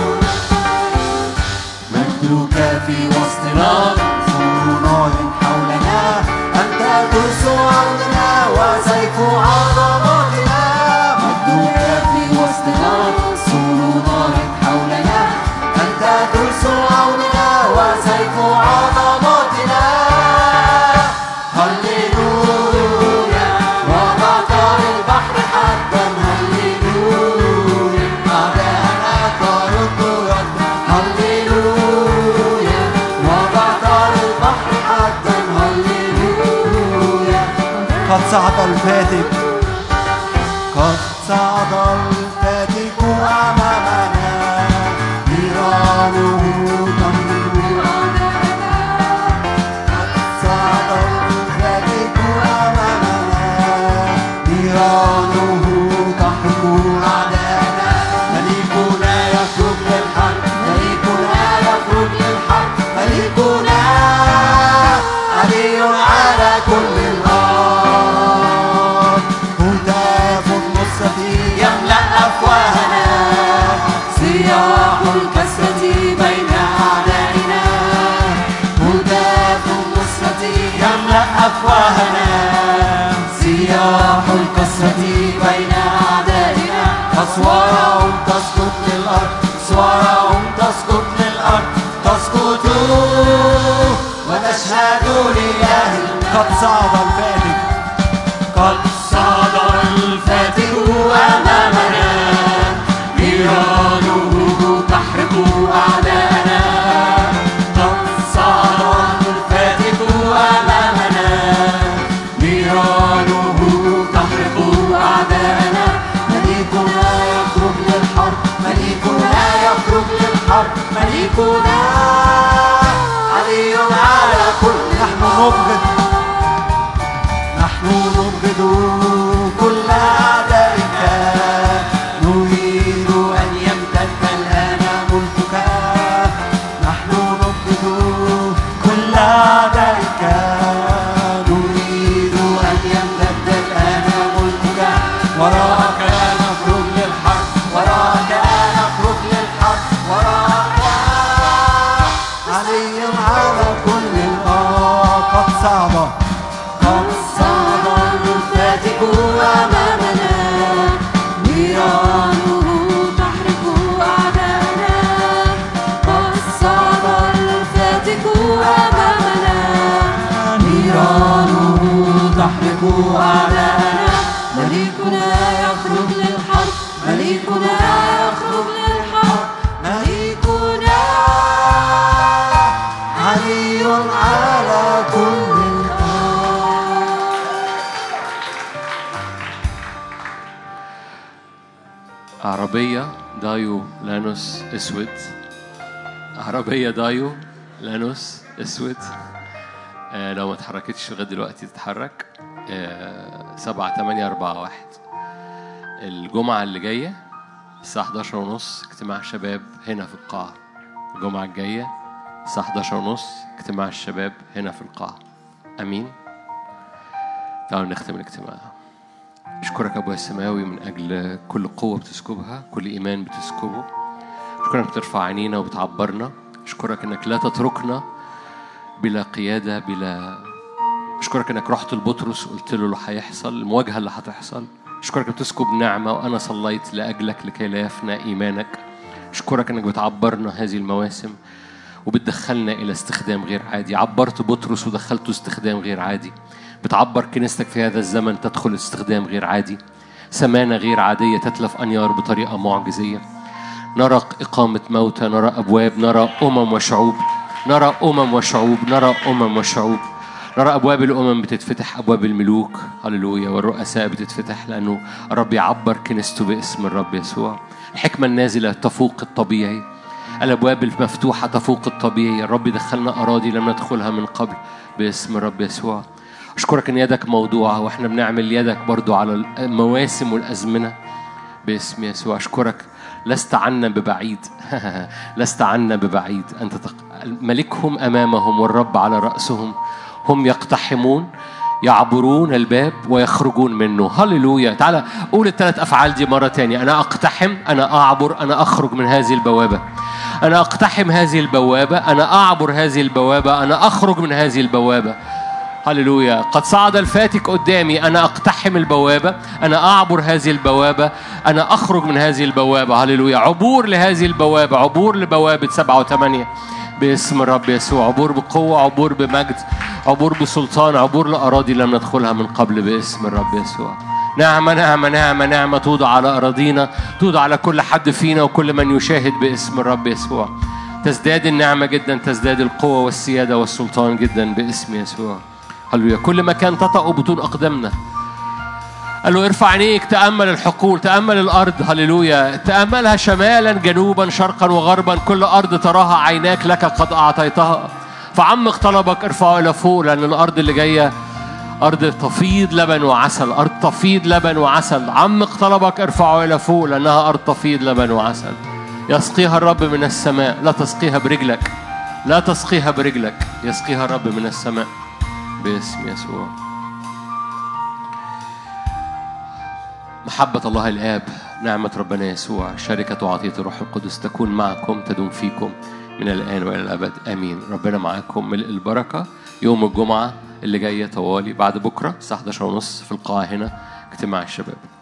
مجدك في وسطنا سور نار حولنا أنت ترس عوننا وسيف عظمتنا مجدك في وسطنا سور نار حولنا أنت ترس عوننا وسيف عظمتنا قد صعد الفاتك قد صعد الفاتك أمامنا نيرانه تمر قد صعد الفاتك أمامنا نيرانه تحرق أعداءنا ملكنا يخرج للحرب ملكنا يخرج للحرب ملكنا علي على كل الأرض هتاف النصرة يملأ أفواهنا صياح الكسرة بين أعدائنا هتاف النصرة يملأ أفواهنا سياح الكسرة بين أعدائنا أسوارهم تسقط للأرض أسوارهم تسقط للأرض تسقط ونشهد لله قد صعد الفاتك قد صعد الفاتك أمامنا نيرانه تحرق أعداءنا قد صعد الفاتك أمامنا نيرانه تحرق أعداءنا مليكنا يخرج للحرب مليكنا يخرج للحرب مليكنا علي على كل نحن نبغض نحن نبغض كل أعدائك نريد أن يمتد الآن ملكك نحن نبغض كل أعدائك نريد أن يمتد الآن ملكك وراك نخرج للحرب وراك نخرج للحرب وراك علي على كل الأرض قد صعد قد صعد الفاتك أمامنا نيرانه تحرق أعداءنا قد صعد الفاتك أمامنا نيرانه تحرق أعداءنا مليكنا يخرج للحرب مليكنا يخرج للحرب مليكنا علي على كل الأرض عربية دايو لانوس اسود عربية دايو لانوس اسود آه لو ما اتحركتش لغاية دلوقتي تتحرك آه سبعة تمانية أربعة واحد الجمعة اللي جاية الساعة 11 ونص اجتماع شباب هنا في القاعة الجمعة الجاية الساعة 11 ونص اجتماع الشباب هنا في القاعة أمين تعالوا نختم الاجتماع أشكرك أبويا السماوي من أجل كل قوة بتسكبها كل إيمان بتسكبه أشكرك إنك بترفع عينينا وبتعبرنا أشكرك إنك لا تتركنا بلا قيادة بلا أشكرك إنك رحت لبطرس وقلت له اللي هيحصل المواجهة اللي هتحصل أشكرك إنك بتسكب نعمة وأنا صليت لأجلك لكي لا يفنى إيمانك أشكرك إنك بتعبرنا هذه المواسم وبتدخلنا إلى استخدام غير عادي عبرت بطرس ودخلته استخدام غير عادي بتعبر كنيستك في هذا الزمن تدخل استخدام غير عادي سمانة غير عادية تتلف أنيار بطريقة معجزية نرى إقامة موتى نرى أبواب نرى أمم وشعوب نرى أمم وشعوب نرى أمم وشعوب نرى أبواب الأمم بتتفتح أبواب الملوك هللويا والرؤساء بتتفتح لأنه الرب يعبر كنيسته باسم الرب يسوع الحكمة النازلة تفوق الطبيعي الأبواب المفتوحة تفوق الطبيعي الرب دخلنا أراضي لم ندخلها من قبل باسم الرب يسوع أشكرك إن يدك موضوعة وإحنا بنعمل يدك برضو على المواسم والأزمنة باسم يسوع أشكرك لست عنا ببعيد لست عنا ببعيد أنت تق... ملكهم أمامهم والرب على رأسهم هم يقتحمون يعبرون الباب ويخرجون منه هللويا تعالى قول الثلاث أفعال دي مرة تانية أنا أقتحم أنا أعبر أنا أخرج من هذه البوابة أنا أقتحم هذه البوابة أنا أعبر هذه البوابة أنا أخرج من هذه البوابة هللويا قد صعد الفاتك قدامي أنا أقتحم البوابة أنا أعبر هذه البوابة أنا أخرج من هذه البوابة هللويا عبور لهذه البوابة عبور لبوابة سبعة وثمانية باسم الرب يسوع عبور بقوة عبور بمجد عبور بسلطان عبور لأراضي لم ندخلها من قبل باسم الرب يسوع نعمة نعمة نعمة نعمة توضع على أراضينا توضع على كل حد فينا وكل من يشاهد باسم الرب يسوع تزداد النعمة جدا تزداد القوة والسيادة والسلطان جدا باسم يسوع هللويا كل مكان تطأ بطون أقدامنا قال له ارفع عينيك تأمل الحقول تأمل الأرض هللويا تأملها شمالا جنوبا شرقا وغربا كل أرض تراها عيناك لك قد أعطيتها فعمق طلبك ارفعه إلى فوق لأن الأرض اللي جاية أرض تفيض لبن وعسل أرض تفيض لبن وعسل عمق طلبك ارفعه إلى فوق لأنها أرض تفيض لبن وعسل يسقيها الرب من السماء لا تسقيها برجلك لا تسقيها برجلك يسقيها الرب من السماء باسم يسوع محبة الله الآب نعمة ربنا يسوع شركة وعطية الروح القدس تكون معكم تدوم فيكم من الآن وإلى الأبد آمين ربنا معاكم ملء البركة يوم الجمعة اللي جاية طوالي بعد بكرة الساعة 11 ونص في القاعة هنا اجتماع الشباب